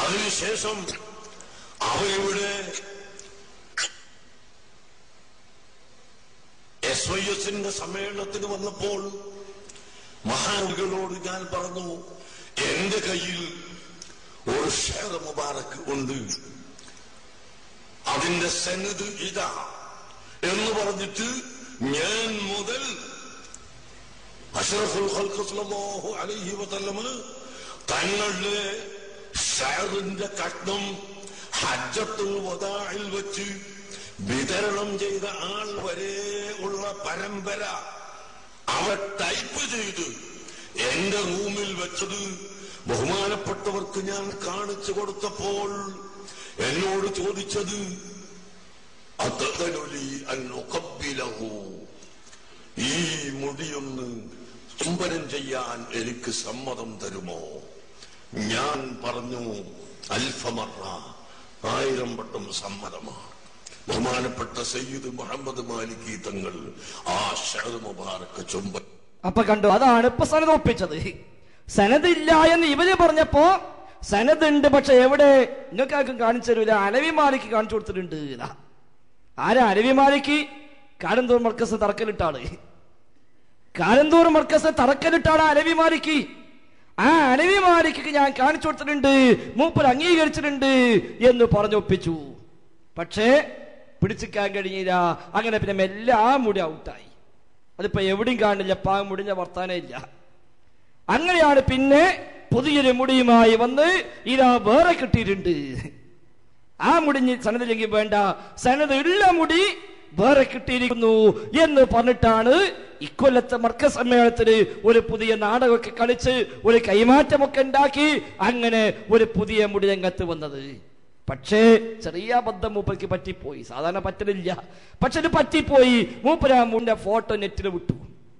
അതിനുശേഷം അവരിവിടെ S Y എസിന്റെ സമ്മേളനത്തിന് വന്നപ്പോൾ മഹാനുകളോട് ഞാൻ പറഞ്ഞു എന്റെ കയ്യിൽ ഒരു ഷേർ മുബാറക്ക് ഉണ്ട് അതിന്റെ സനത് ഇതാ എന്ന് പറഞ്ഞിട്ട് ഞാൻ മുതൽ അഷറഫുൽ ഖൽഖ് സ്വല്ലല്ലാഹു അലൈഹി വസല്ലമ തങ്ങളുടെ ഷെയറിന്റെ കഷ്ണം ഹജ്ജത്തുൽ വദാഇൽ വെച്ച് വിതരണം ചെയ്ത ആൾ വരെ ഉള്ള പരമ്പര അവർ ടൈപ്പ് ചെയ്ത് എന്റെ റൂമിൽ വെച്ചത് ബഹുമാനപ്പെട്ടവർക്ക് ഞാൻ കാണിച്ചു കൊടുത്തപ്പോൾ എന്നോട് ചോദിച്ചത് അതലൊലി അന്നുകബിലഹു ഈ മുടിയൊന്ന് ചുംബനം ചെയ്യാൻ എനിക്ക് സമ്മതം തരുമോ ഞാൻ പറഞ്ഞു അൽഫമറ ആയിരം വട്ടം സമ്മതമാണ് ബഹുമാനപ്പെട്ട സയ്യിദ് മുഹമ്മദ് മാലികി തങ്ങൾ ആ ഷഹദ് മുബാറക്ക് ചുംബൻ അപ്പൊ കണ്ടു അതാണ് ഇപ്പൊ സനത് ഒപ്പിച്ചത് സനത് ഇല്ല എന്ന് ഇവര് പറഞ്ഞപ്പോ സനത് ഉണ്ട് പക്ഷെ എവിടെ നിങ്ങൾക്ക് ആർക്കും കാണിച്ചു തരൂല അലവിമാലിക്ക് കാണിച്ചു കൊടുത്തിട്ടുണ്ട് ഇതാ. ആരാ അലവിമാലിക്ക് കാരന്തൂർ മർക്കസ് തറക്കലിട്ടാള് കാരന്തൂർ മർക്കസ് തറക്കലിട്ടാണ് അലവിമാലിക്ക് ആ അലവിമാലിക്ക് ഞാൻ കാണിച്ചു കൊടുത്തിട്ടുണ്ട് മൂപ്പർ അംഗീകരിച്ചിട്ടുണ്ട് എന്ന് പറഞ്ഞൊപ്പിച്ചു പക്ഷേ പിടിച്ചിക്കാൻ കഴിഞ്ഞില്ല അങ്ങനെ പിന്നെ മെല്ലെ ആ മുടി ഔട്ടായി അതിപ്പോ എവിടെയും കാണില്ല പാ മുടിഞ്ഞ വർത്താനേ ഇല്ല അങ്ങനെയാണ് പിന്നെ പുതിയൊരു മുടിയുമായി വന്ന് ഇതാ വേറെ കിട്ടിയിട്ടുണ്ട് ആ മുടിഞ്ഞ് സനതിലെങ്കിൽ വേണ്ട സനത് ഉള്ള മുടി വേറെ കിട്ടിയിരിക്കുന്നു എന്ന് പറഞ്ഞിട്ടാണ് ഇക്കൊല്ലത്തെ മർക്ക സമ്മേളനത്തിന് ഒരു പുതിയ നാടകമൊക്കെ കളിച്ച് ഒരു കൈമാറ്റമൊക്കെ ഉണ്ടാക്കി അങ്ങനെ ഒരു പുതിയ മുടി രംഗത്ത് വന്നത് പക്ഷേ ചെറിയ അബദ്ധം മൂപ്പർക്ക് പറ്റിപ്പോയി സാധാരണ പറ്റലില്ല പക്ഷെ ഇത് പറ്റിപ്പോയി മൂപ്പരാ മുന്റെ ഫോട്ടോ നെറ്റിൽ വിട്ടു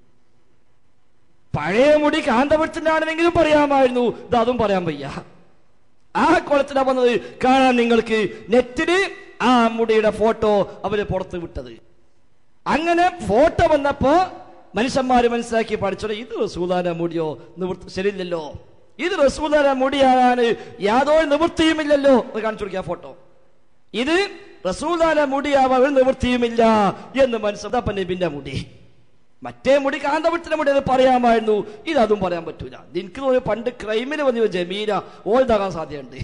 പഴയ മുടി കാന്തപുരത്തിന്റെ ആണെന്നെങ്കിലും പറയാമായിരുന്നു ഇത് അതും പറയാൻ വയ്യ ആ കുളത്തിലാ വന്നത് കാണാൻ നിങ്ങൾക്ക് നെറ്റില് ആ മുടിയുടെ ഫോട്ടോ അവര് പുറത്ത് വിട്ടത് അങ്ങനെ ഫോട്ടോ വന്നപ്പോ മനുഷ്യന്മാര് മനസ്സിലാക്കി പഠിച്ചോ ഇത് റസൂലാന മുടിയോ നിവൃത്തി ശരിയില്ലല്ലോ ഇത് റസൂലാന മുടിയാകാൻ യാതൊരു നിവൃത്തിയുമില്ലല്ലോ എന്ന് കാണിച്ചു കൊടുക്കുക ഫോട്ടോ ഇത് റസൂലാന മുടിയാവാൻ ഒരു നിവൃത്തിയുമില്ല എന്ന് മനസ്സിലാപ്പ നബിന്റെ മുടി മറ്റേ മുടി കാന്തപുരത്തിന്റെ മുടി അത് പറയാമായിരുന്നു ഇത് അതും പറയാൻ പറ്റൂല ഇത് എനിക്ക് തോന്നി പണ്ട് ക്രൈമിന് വന്നിയ ജമീല ഓൾതാകാൻ സാധ്യതയുണ്ട്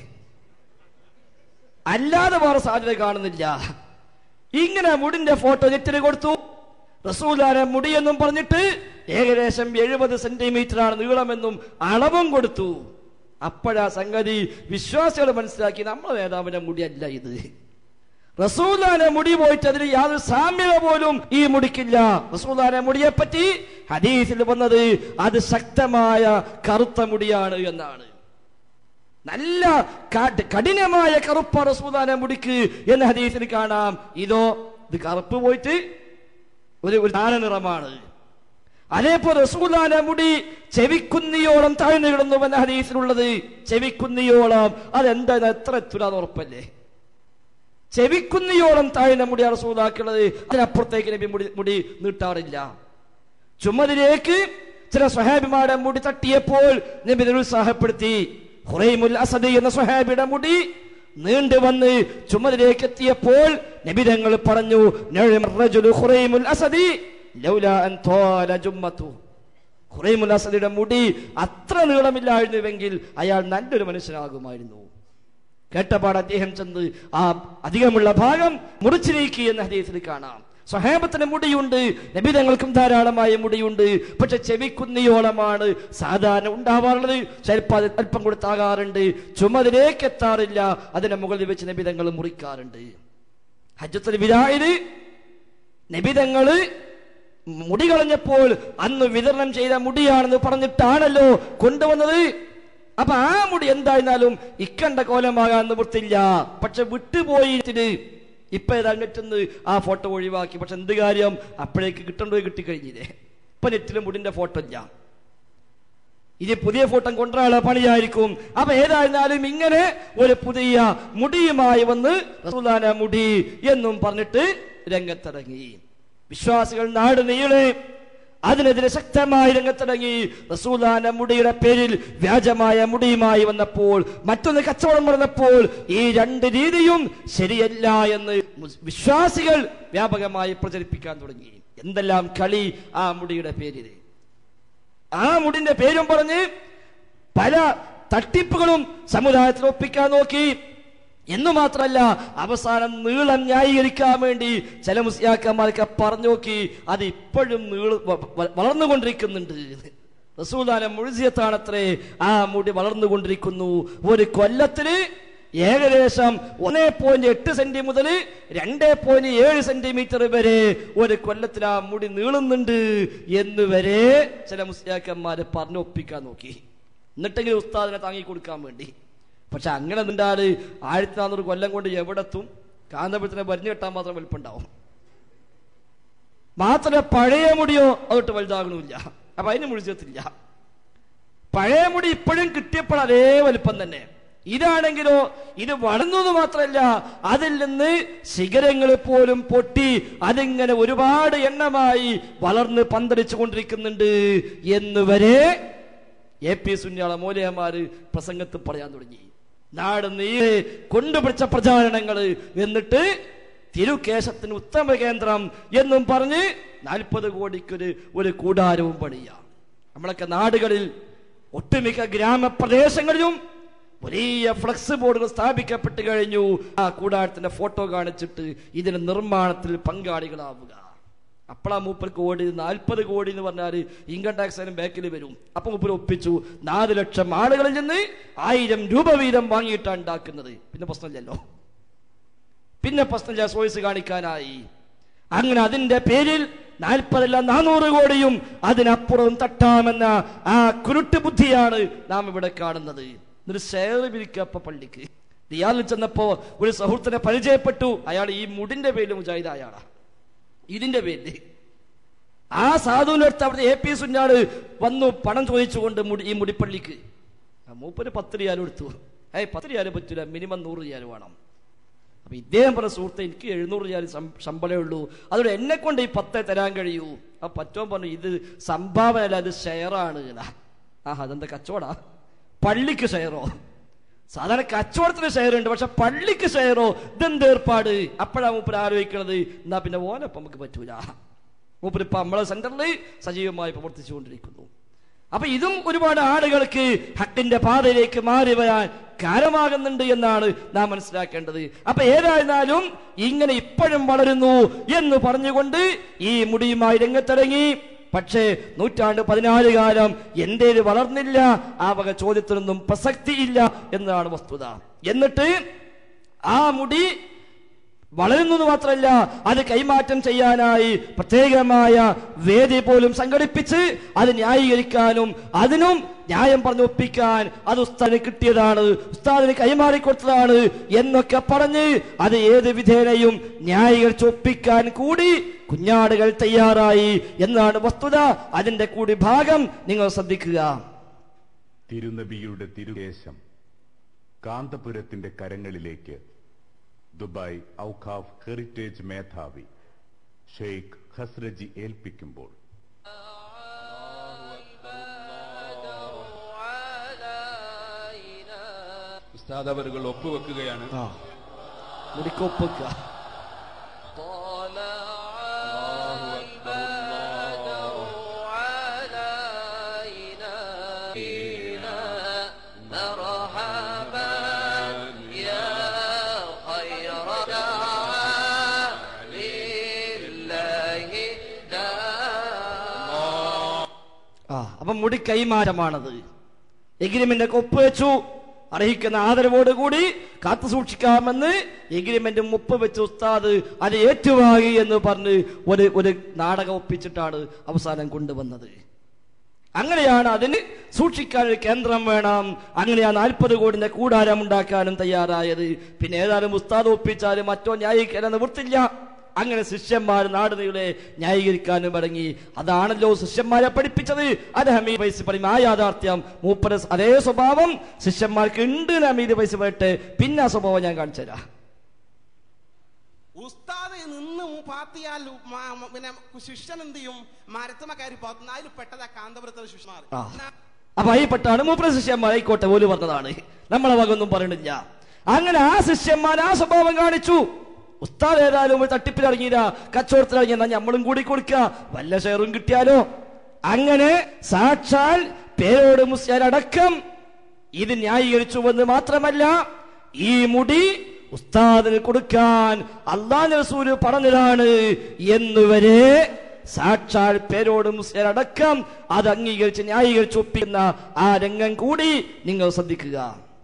അല്ലാതെ വേറെ സാധ്യത കാണുന്നില്ല ഇങ്ങനെ മുടിന്റെ ഫോട്ടോ നെറ്റിന് കൊടുത്തു റസൂലാന മുടിയെന്നും പറഞ്ഞിട്ട് ഏകദേശം എഴുപത് സെന്റിമീറ്റർ ആണ് നീളമെന്നും അളവും കൊടുത്തു അപ്പോഴാ സംഗതി വിശ്വാസികൾ മനസ്സിലാക്കി നമ്മളെ നേതാവിന്റെ മുടിയല്ല ഇത് റസൂലാനെ മുടി പോയിട്ട് അതിന് യാതൊരു സാമ്യത പോലും ഈ മുടിക്കില്ല റസൂലാനെ മുടിയെ പറ്റി ഹദീസിൽ വന്നത് അത് ശക്തമായ കറുത്ത മുടിയാണ് എന്നാണ് നല്ല കാ- കഠിനമായ കറുപ്പ റസൂലാനെ മുടിക്ക് എന്ന ഹദീസിൽ കാണാം ഇതോ ഇത് കറുപ്പ് പോയിട്ട് ഒരു ഒരു ദാന നിറമാണ് അതേപോലെ റസൂലാന മുടി ചെവിക്കുന്നിയോളം താഴ്ന്നു കിടന്നു എന്ന ഹദീസിലുള്ളത് ചെവിക്കുന്നിയോളം അതെന്താ എത്ര എത്തുരാന്ന് ഉറപ്പല്ലേ ചെവിക്കുന്നിയോളം താഴ്ന്ന മുടി റസൂലാക്കുള്ളത് അതിനപ്പുറത്തേക്ക് നബി മുടി മുടി നീട്ടാറില്ല ചുമതിലേക്ക് ചില സ്വഹാബിമാരുടെ മുടി തട്ടിയപ്പോൾ നബി നിരുത്സാഹപ്പെടുത്തി ഹുറൈമുൽ അസദ് എന്ന സ്വഹാബിയുടെ മുടി നീണ്ടു വന്ന് ചുമതിലേക്ക് എത്തിയപ്പോൾ നബി തങ്ങൾ പറഞ്ഞു "നഅം റജുലു ഹുറൈമുൽ അസദി ലൗലാ അൻ ത്വാല ജുമ്മത്തു." ഹുറൈമുൽ അസദിയുടെ മുടി അത്ര നീളമില്ലായിരുന്നുവെങ്കിൽ അയാൾ നല്ലൊരു മനുഷ്യനാകുമായിരുന്നു കേട്ടപാട് അദ്ദേഹം ചെന്ന് ആ അധികമുള്ള ഭാഗം മുറിച്ചു നീക്കി എന്ന ഹദീസിൽ കാണാം സ്വഹേബത്തിന് മുടിയുണ്ട് നബിതങ്ങൾക്കും ധാരാളമായ മുടിയുണ്ട് പക്ഷെ ചെവിക്കുന്നിയോളമാണ് സാധാരണ ഉണ്ടാവാറുള്ളത് ചിലപ്പോൾ അത് അല്പം കൊടുത്താകാറുണ്ട് ചുമതിലേക്ക് എത്താറില്ല അതിന്റെ മുകളിൽ വെച്ച് നബിതങ്ങൾ മുറിക്കാറുണ്ട് ഹജ്ജത്തുൽ വിരായില് നബിതങ്ങള് മുടി കളഞ്ഞപ്പോൾ അന്ന് വിതരണം ചെയ്ത മുടിയാണെന്ന് പറഞ്ഞിട്ടാണല്ലോ കൊണ്ടുവന്നത് അപ്പൊ ആ മുടി എന്തായിരുന്നാലും ഇക്കണ്ട കോലമാകാൻ നിവൃത്തില്ല പക്ഷെ വിട്ടുപോയിട്ട് ഇപ്പൊ ഏതാ നെറ്റിന്ന് ആ ഫോട്ടോ ഒഴിവാക്കി പക്ഷെ എന്ത് കാര്യം അപ്പോഴേക്ക് കിട്ടേണ്ടത് കിട്ടിക്കഴിഞ്ഞില്ലേ ഇപ്പൊ നെറ്റില് മുടിന്റെ ഫോട്ടോ ഇല്ല ഇനി പുതിയ ഫോട്ടോ കൊണ്ടുവരാനുള്ള പണിയായിരിക്കും അപ്പൊ ഏതായിരുന്നാലും ഇങ്ങനെ ഒരു പുതിയ മുടിയുമായി വന്ന് റസൂലാന മുടി എന്നും പറഞ്ഞിട്ട് രംഗത്തിറങ്ങി വിശ്വാസികൾ നാട് നീളെ അതിനെതിരെ ശക്തമായി രംഗത്തിറങ്ങി റസൂലാന്റെ മുടിയുടെ പേരിൽ വ്യാജമായ മുടിയുമായി വന്നപ്പോൾ മറ്റൊന്ന് കച്ചവടം നടന്നപ്പോൾ ഈ രണ്ട് രീതിയും ശരിയല്ല എന്ന് മുസ്- വിശ്വാസികൾ വ്യാപകമായി പ്രചരിപ്പിക്കാൻ തുടങ്ങി എന്തെല്ലാം കളി ആ മുടിയുടെ പേരിൽ ആ മുടിന്റെ പേരും പറഞ്ഞ് പല തട്ടിപ്പുകളും സമുദായത്തിൽ ഒപ്പിക്കാൻ നോക്കി എന്നു മാത്രമല്ല അവസാനം നീളം ന്യായീകരിക്കാൻ വേണ്ടി ചില മുസ്ലിയാക്കന്മാരൊക്കെ പറഞ്ഞു നോക്കി അത് ഇപ്പോഴും നീള വ- വ- വളർന്നുകൊണ്ടിരിക്കുന്നുണ്ട് റസൂദാന മുഴുസിയത്താണത്രേ ആ മുടി വളർന്നുകൊണ്ടിരിക്കുന്നു ഒരു കൊല്ലത്തിന് ഏകദേശം ഒന്നേ പോയിന്റ് എട്ട് സെന്റി മുതൽ രണ്ടേ പോയിന്റ് ഏഴ് സെന്റിമീറ്റർ വരെ ഒരു കൊല്ലത്തിൽ ആ മുടി നീളുന്നുണ്ട് എന്ന് വരെ ചില മുസ്ലിയാക്കന്മാര് പറഞ്ഞു ഒപ്പിക്കാൻ നോക്കി എന്നിട്ടെങ്കിലും ഉസ്താദിനെ താങ്ങി കൊടുക്കാൻ വേണ്ടി പക്ഷെ അങ്ങനെ നിന്നാല് ആയിരത്തി നാനൂറ് കൊല്ലം കൊണ്ട് എവിടെത്തും കാന്തപുരത്തിനെ വരിഞ്ഞു കെട്ടാൻ മാത്രം വലിപ്പുണ്ടാവും മാത്രമല്ല പഴയ മുടിയോ അതൊട്ട് വലുതാകണമില്ല അപ്പൊ അതിന് മുഴിച്ചത്തില്ല പഴയ മുടി ഇപ്പോഴും കിട്ടിയപ്പോൾ അതേ വലിപ്പം തന്നെ ഇതാണെങ്കിലോ ഇത് വളർന്നു എന്ന് മാത്രമല്ല അതിൽ നിന്ന് ശിഖരങ്ങൾ പോലും പൊട്ടി അതിങ്ങനെ ഒരുപാട് എണ്ണമായി വളർന്ന് പന്തടിച്ചു കൊണ്ടിരിക്കുന്നുണ്ട് എന്ന് വരെ എ പി സുന്യാള മൂലയന്മാര് പ്രസംഗത്തിൽ പറയാൻ തുടങ്ങി നാട് നീ കൊണ്ടുപിടിച്ച പ്രചാരണങ്ങള് എന്നിട്ട് തിരുകേശത്തിന് ഉത്തമ കേന്ദ്രം എന്നും പറഞ്ഞ് നാൽപ്പത് കോടിക്കൊരു ഒരു കൂടാരവും പണിയാം നമ്മളൊക്കെ നാടുകളിൽ ഒട്ടുമിക്ക ഗ്രാമപ്രദേശങ്ങളിലും വലിയ ഫ്ലക്സ് ബോർഡുകൾ സ്ഥാപിക്കപ്പെട്ട് കഴിഞ്ഞു ആ കൂടാരത്തിന്റെ ഫോട്ടോ കാണിച്ചിട്ട് ഇതിന്റെ നിർമ്മാണത്തിൽ പങ്കാളികളാവുക അപ്പളാ മൂപ്പർക്ക് കോടി നാൽപ്പത് കോടി എന്ന് പറഞ്ഞാൽ ഇൻകം ടാക്സ് അതിന് ബാക്കിൽ വരും അപ്പൊ മൂപ്പർ ഒപ്പിച്ചു നാല് ലക്ഷം ആളുകളിൽ നിന്ന് ആയിരം രൂപ വീതം വാങ്ങിയിട്ടാണ് ഉണ്ടാക്കുന്നത് പിന്നെ പ്രശ്നമില്ലല്ലോ പിന്നെ പ്രശ്നമില്ല സോയിസ് കാണിക്കാനായി അങ്ങനെ അതിന്റെ പേരിൽ നാൽപ്പതല്ല നാനൂറ് കോടിയും അതിനപ്പുറം തട്ടാമെന്ന ആ കുരുട്ട് ബുദ്ധിയാണ് നാം ഇവിടെ കാണുന്നത് ഒരു ഷെയർ വിരിക്കപ്പ പള്ളിക്ക് റിയാദിൽ ചെന്നപ്പോ ഒരു സുഹൃത്തിനെ പരിചയപ്പെട്ടു അയാൾ ഈ മുടിന്റെ പേരിൽ മുജാഹിദ് അയാളാ ഇതിന്റെ പേരിൽ ആ സാധുവിന്റെ അടുത്ത് അവിടുത്തെ എ പി സുന്നാട് വന്നു പണം ചോദിച്ചുകൊണ്ട് മുടി ഈ മുടിപ്പള്ളിക്ക് ആ മൂപ്പര് പത്ത് റിയാലും എടുത്തു ഏയ് പത്ത് റിയാലും പറ്റൂല മിനിമം നൂറ് റിയാൽ വേണം അപ്പൊ ഇദ്ദേഹം പറഞ്ഞ സുഹൃത്തെ എനിക്ക് എഴുന്നൂറ് റിയാൽ സം- ശമ്പളമേ ഉള്ളൂ അതുകൊണ്ട് എന്നെ കൊണ്ട് ഈ പത്തേ തരാൻ കഴിയൂ ആ പറ്റോൻ പറഞ്ഞു ഇത് സംഭാവന അല്ല ഇത് ഷെയറാണ് ആ അതെന്താ കച്ചവടാ പള്ളിക്ക് ഷെയറോ സാധാരണ കച്ചവടത്തിന് ഷെയർ ഉണ്ട് പക്ഷെ പള്ളിക്ക് ഷെയറോ ഇതെന്ത് ഏർപ്പാട് അപ്പോഴാ മൂപ്പര് ആലോചിക്കണത് എന്നാ പിന്നെ ഓനപ്പം നമുക്ക് പറ്റൂല മൂപ്പര് ഇപ്പൊ നമ്മളെ സെന്ററിൽ സജീവമായി പ്രവർത്തിച്ചുകൊണ്ടിരിക്കുന്നു അപ്പൊ ഇതും ഒരുപാട് ആളുകൾക്ക് ഹക്കിന്റെ പാതയിലേക്ക് മാറി വരാൻ കാരണമാകുന്നുണ്ട് എന്നാണ് നാം മനസ്സിലാക്കേണ്ടത് അപ്പൊ ഏതായിരുന്നാലും ഇങ്ങനെ ഇപ്പോഴും വളരുന്നു എന്ന് പറഞ്ഞുകൊണ്ട് ഈ മുടിയുമായി രംഗത്തിറങ്ങി പക്ഷേ നൂറ്റാണ്ട് പതിനാല് കാലം എന്തേത് വളർന്നില്ല ആ വക ചോദ്യത്തിനൊന്നും പ്രസക്തിയില്ല എന്നതാണ് വസ്തുത എന്നിട്ട് ആ മുടി വളരുന്നു എന്ന് മാത്രമല്ല അത് കൈമാറ്റം ചെയ്യാനായി പ്രത്യേകമായ വേദി പോലും സംഘടിപ്പിച്ച് അത് ന്യായീകരിക്കാനും അതിനും ന്യായം പറഞ്ഞു ഒപ്പിക്കാൻ അത് ഉസ്താദിന് കിട്ടിയതാണ് ഉസ്താദിന് കൈമാറിക്കൊടുത്തതാണ് എന്നൊക്കെ പറഞ്ഞ് അത് ഏത് വിധേനയും ന്യായീകരിച്ച് ഒപ്പിക്കാൻ കൂടി കുഞ്ഞാടുകൾ തയ്യാറായി എന്നാണ് വസ്തുത അതിന്റെ കൂടി ഭാഗം നിങ്ങൾ ശ്രദ്ധിക്കുക തിരുനബിയുടെ തിരുകേശം കാന്തപുരത്തിന്റെ കരങ്ങളിലേക്ക് ദുബായ് ഔഖാഫ് ഹെറിറ്റേജ് മേധാവി ഷെയ്ഖ് ഖസ്രജി ഏൽപ്പിക്കുമ്പോൾ ഉസ്താദ് അവരുകൾ ഒപ്പുവെക്കുകയാണ് മുടിക്കൊപ്പിക്കുക ആ അപ്പം മുടി കൈമാറ്റമാണത് എഗ്രിമെന്റ് ഒക്കെ ഒപ്പുവെച്ചു അർഹിക്കുന്ന ആദരവോടുകൂടി കാത്തു സൂക്ഷിക്കാമെന്ന് എഗ്രിമെന്റ് മുപ്പ് വെച്ച് ഉസ്താദ് അത് ഏറ്റുവാങ്ങി എന്ന് പറഞ്ഞ് ഒരു ഒരു നാടകം ഒപ്പിച്ചിട്ടാണ് അവസാനം കൊണ്ടുവന്നത് അങ്ങനെയാണ് അതിന് സൂക്ഷിക്കാൻ ഒരു കേന്ദ്രം വേണം അങ്ങനെ ആ നാൽപ്പത് കോടിന്റെ കൂടാരം ഉണ്ടാക്കാനും തയ്യാറായത് പിന്നെ ഏതായാലും ഉസ്താദ് ഒപ്പിച്ചാലും മറ്റോ ന്യായീകരിക്കാൻ നിവൃത്തില്ല അങ്ങനെ ശിഷ്യന്മാർ നാട് നീളെ ന്യായീകരിക്കാനും ഇറങ്ങി അതാണല്ലോ ശിഷ്യന്മാരെ പഠിപ്പിച്ചത് അത് ഹമീദ് പൈസ പറയും ആ യാഥാർത്ഥ്യം മൂപ്പര അതേ സ്വഭാവം ശിഷ്യന്മാർക്ക് ഉണ്ട് എന്ന് ഹമീദ് പൈസ പറയട്ടെ പിന്നെ ആ സ്വഭാവം ഞാൻ കാണിച്ചു തരാം ഉസ്താദ് നിന്ന് പാത്തിയാൽ മ- മ- പിന്നെ ശിഷ്യൻ എന്ത് ചെയ്യും മരത്തുമ കയറി പാത്തുന്ന അതിൽ പെട്ടതാ കാന്തപുരത്തിലെ ശിഷ്യന്മാർ ആ. അപ്പൊ അതിൽപ്പെട്ടാണ് മൂപ്പര ശിഷ്യന്മാരായിക്കോട്ടെ പോലും പറഞ്ഞതാണ് നമ്മളെ വകൊന്നും പറയണില്ല അങ്ങനെ ആ ശിഷ്യന്മാർ ആ സ്വഭാവം കാണിച്ചു ഉസ്താദ് ഏതായാലും ഒരു തട്ടിപ്പിലിറങ്ങിയില്ല കച്ചവടത്തിലിറങ്ങി എന്നാ നമ്മളും കൂടി കൊടുക്ക വല്ല ഷെയറും കിട്ടിയാലോ അങ്ങനെ സാക്ഷാൽ പേരോട് മുസ്യാരടക്കം ഇത് ന്യായീകരിച്ചുവെന്ന് മാത്രമല്ല ഈ മുടി ഉസ്താദിന് കൊടുക്കാൻ അള്ളാഹ് റസൂല് പറഞ്ഞതാണ് എന്നുവരെ സാക്ഷാൽ പേരോട് മുസ്ലിം അത് അംഗീകരിച്ച് ന്യായീകരിച്ച് ഒപ്പിക്കുന്ന ആ രംഗം കൂടി നിങ്ങൾ ശ്രദ്ധിക്കുക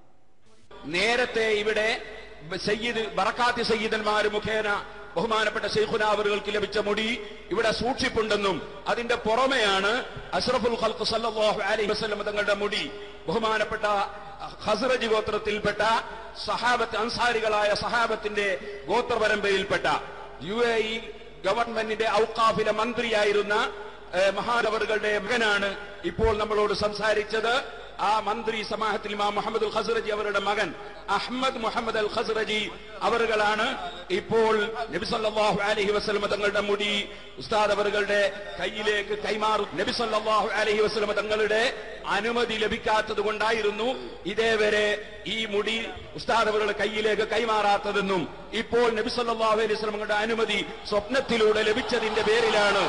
നേരത്തെ ഇവിടെ സയ്യിദ് ബറക്കാത്തി സയ്യിദന്മാര് മുഖേന ബഹുമാനപ്പെട്ട ശൈഖുന അവർക്ക് ലഭിച്ച മുടി ഇവിടെ സൂക്ഷിപ്പുണ്ടെന്നും അതിന്റെ പുറമെയാണ് അഷ്റഫുൽ ഖൽഖ് സല്ലല്ലാഹു അലൈഹി വസല്ലം തങ്ങളുടെ മുടി ബഹുമാനപ്പെട്ട ഹസ്റജ് ഗോത്രത്തിൽപ്പെട്ട സഹാബത്ത് അൻസാരികളായ സഹാബത്തിന്റെ ഗോത്രപരമ്പരയിൽപ്പെട്ട യു എ ഇ ഗവൺമെന്റിന്റെ ഔക്കാഫിലെ മന്ത്രിയായിരുന്ന ഏഹ്, മഹാനവറുകളുടെ മകനാണ് ഇപ്പോൾ നമ്മളോട് സംസാരിച്ചത് ആ മന്ത്രി സമാഹത്തിൽ ഇമാം മുഹമ്മദ് അൽ ഖസ്റജി അവരുടെ മകൻ അഹമ്മദ് മുഹമ്മദ് അൽ ഖസ്റജി അവറുകളാണ് ഇപ്പോൾ നബി സല്ലല്ലാഹു അലൈഹി വസല്ലം തങ്ങളുടെ മുടി ഉസ്താദ് അവറുകളുടെ കയ്യിലേക്ക് കൈമാറും നബി സല്ലല്ലാഹു അലൈഹി വസല്ലം തങ്ങളുടെ അനുമതി ലഭിക്കാത്തത് കൊണ്ടായിരുന്നു ഇതേവരെ ഈ മുടി ഉസ്താദ് അവരുടെ കയ്യിലേക്ക് കൈമാറാത്തതെന്നും ഇപ്പോൾ നബി സല്ലല്ലാഹു അലൈഹി വസല്ലം തങ്ങളുടെ അനുമതി സ്വപ്നത്തിലൂടെ ലഭിച്ചതിന്റെ പേരിലാണ്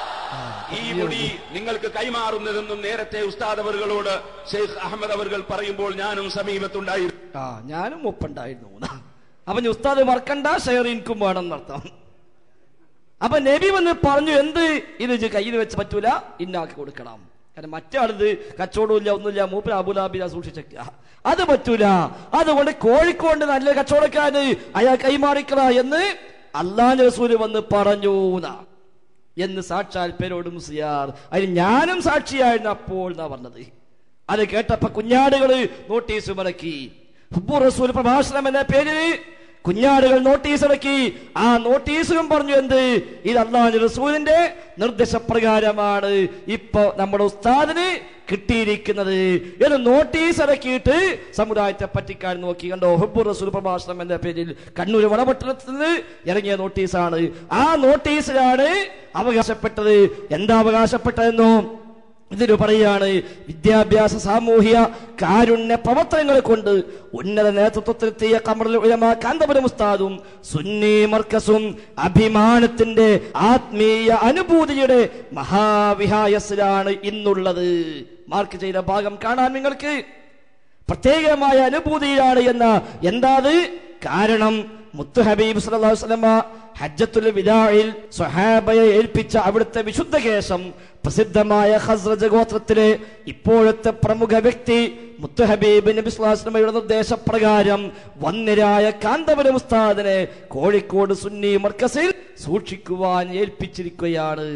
ഈ മുടി നിങ്ങൾക്ക് കൈമാറുന്നതെന്നും നേരത്തെ ഉസ്താദ് അവറുകളോട് ഷെയ്ഖ് അഹമ്മദ് അവറുകൾ പറയുമ്പോൾ ഞാനും സമീപത്തുണ്ടായിരുന്നു ആ ഞാനും ഒപ്പുണ്ടായിരുന്നു അപ്പൊ ഇനി ഉസ്താദ് മറക്കണ്ട ഷെയർ എനിക്കും വേണം എന്നർത്ഥം അപ്പൊ നബി വന്ന് പറഞ്ഞു എന്ത് ഇത് ഇജ്ജ് കയ്യിൽ വെച്ച് പറ്റൂല ഇന്നാക്കി കൊടുക്കണം കാരണം മറ്റാളിത് കച്ചവടമില്ല ഒന്നുമില്ല മൂപ്പര അബുദാബില സൂക്ഷിച്ചേക്ക അത് പറ്റൂല അതുകൊണ്ട് കോഴിക്കോട് നല്ല കച്ചവടക്കാരന് അയാൾ കൈമാറിക്കണ എന്ന് അള്ളാഹ് റസൂല് വന്ന് പറഞ്ഞു എന്നാ. എന്ന് സാക്ഷാൽ പേരോട് മുസിയാർ അതിന് ഞാനും സാക്ഷിയായിരുന്നു അപ്പോൾ എന്നാ പറഞ്ഞത് അത് കേട്ടപ്പോ കുഞ്ഞാടുകള് നോട്ടീസ് മടക്കി ഹുബ്ബു റസൂൽ പ്രഭാഷണം എന്ന പേരിൽ കുഞ്ഞാടുകൾ നോട്ടീസ് ഇറക്കി ആ നോട്ടീസിലും പറഞ്ഞു എന്ത് ഇത് അള്ളാഹു റസൂലിന്റെ നിർദ്ദേശപ്രകാരമാണ് ഇപ്പൊ നമ്മുടെ ഉസ്താദിന് കിട്ടിയിരിക്കുന്നത് എന്ന് നോട്ടീസ് ഇറക്കിയിട്ട് സമുദായത്തെ പറ്റിക്കാൻ നോക്കി കണ്ടോ ഹുബ്ബു റസൂൽ പ്രഭാഷണം എന്ന പേരിൽ കണ്ണൂർ വടപട്ടണത്തിൽ നിന്ന് ഇറങ്ങിയ നോട്ടീസാണ് ആ നോട്ടീസിലാണ് അവകാശപ്പെട്ടത് എന്താ അവകാശപ്പെട്ടതെന്നോ ഇതിന് പറയാണ് വിദ്യാഭ്യാസ സാമൂഹ്യ കാരുണ്യ പ്രവർത്തനങ്ങൾ കൊണ്ട് ഉന്നത നേതൃത്വത്തിലെത്തിയ കമറുൽ ഉലമ കാന്തപുരം ഉസ്താദും സുന്നി മർക്കസും അഭിമാനത്തിന്റെ ആത്മീയ അനുഭൂതിയുടെ മഹാവിഹായസിലാണ് ഇന്നുള്ളത് മാർക്ക് ചെയ്ത ഭാഗം കാണാൻ നിങ്ങൾക്ക് പ്രത്യേകമായ അനുഭൂതിയിലാണ് എന്ന എന്താത് കാരണം മുത്തു ഹബീബ് സല്ലല്ലാഹു അലൈഹി വസല്ലമ ഹജ്ജത്തുൽ വിദാഇൽ സ്വഹാബയെ ഏൽപ്പിച്ച അവിടുത്തെ വിശുദ്ധ കേശം പ്രസിദ്ധമായ ഖസ്റജ് ഗോത്രത്തിലെ ഇപ്പോഴത്തെ പ്രമുഖ വ്യക്തി മുത്തു ഹബീബ് നബി സല്ലല്ലാഹു അലൈഹി വസല്ലമയുടെ നിർദ്ദേശപ്രകാരം വന്യരായ കാന്തപുരം ഉസ്താദിനെ കോഴിക്കോട് സുന്നി മർക്കസിൽ സൂക്ഷിക്കുവാൻ ഏൽപ്പിച്ചിരിക്കുകയാണ്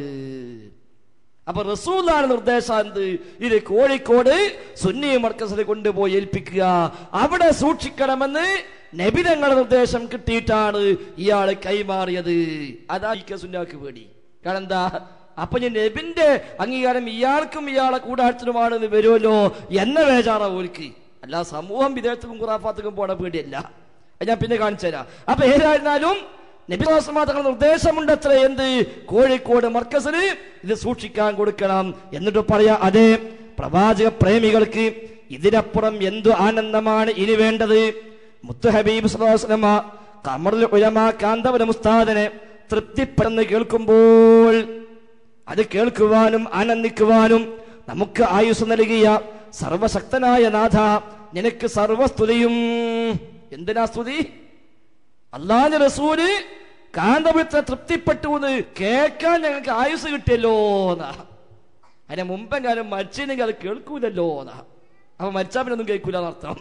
അപ്പൊ റസൂലാണ് നിർദ്ദേശം എന്ത് ഇത് കോഴിക്കോട് സുന്നി മർക്കസിൽ കൊണ്ടുപോയി ഏൽപ്പിക്കുക അവിടെ സൂക്ഷിക്കണമെന്ന് നബിതങ്ങളുടെ നിർദ്ദേശം കിട്ടിയിട്ടാണ് ഇയാൾ കൈമാറിയത് അതായിരിക്കും സുന്നാക്ക് പേടി കാരണം എന്താ അപ്പൊ ഞാൻ നബിന്റെ അംഗീകാരം ഇയാൾക്കും ഇയാളെ കൂടാരത്തിനുമാണെന്ന് വരുമല്ലോ എന്ന വേചാറ ഓൽക്ക് അല്ല സമൂഹം വിദേഹത്തുക്കും ഖുറാഫാത്തുക്കും പോണ പേടിയല്ല അത് ഞാൻ പിന്നെ കാണിച്ചു തരാം അപ്പൊ ഏതായിരുന്നാലും നബിദാസമാ തങ്ങളുടെ നിർദ്ദേശമുണ്ട് അത്ര എന്ത് കോഴിക്കോട് മർക്കസിന് ഇത് സൂക്ഷിക്കാൻ കൊടുക്കണം എന്നിട്ട് പറയാ അതെ പ്രവാചക പ്രേമികൾക്ക് ഇതിനപ്പുറം എന്തു ആനന്ദമാണ് ഇനി വേണ്ടത് മുത്തു ഹബീബ് സ്വലാസ്ലമ കമറുൽ ഉലമ കാന്തവന മുസ്താദനെ തൃപ്തിപ്പെടുന്ന് കേൾക്കുമ്പോൾ അത് കേൾക്കുവാനും ആനന്ദിക്കുവാനും നമുക്ക് ആയുസ് നൽകിയ സർവശക്തനായ നാഥ നിനക്ക് സർവസ്തുതിയും എന്തിനാ സ്തുതി അള്ളാഹ് റസൂല് കാന്തപുരത്തെ തൃപ്തിപ്പെട്ടു എന്ന് കേൾക്കാൻ ഞങ്ങൾക്ക് ആയുസ് കിട്ടിയല്ലോ എന്നാ അതിനെ മുമ്പെങ്ങാനും മരിച്ചില്ലെങ്കിൽ അത് കേൾക്കൂലല്ലോ എന്നാ അപ്പൊ മരിച്ചാ പിന്നെ ഒന്നും കേൾക്കൂല എന്നർത്ഥം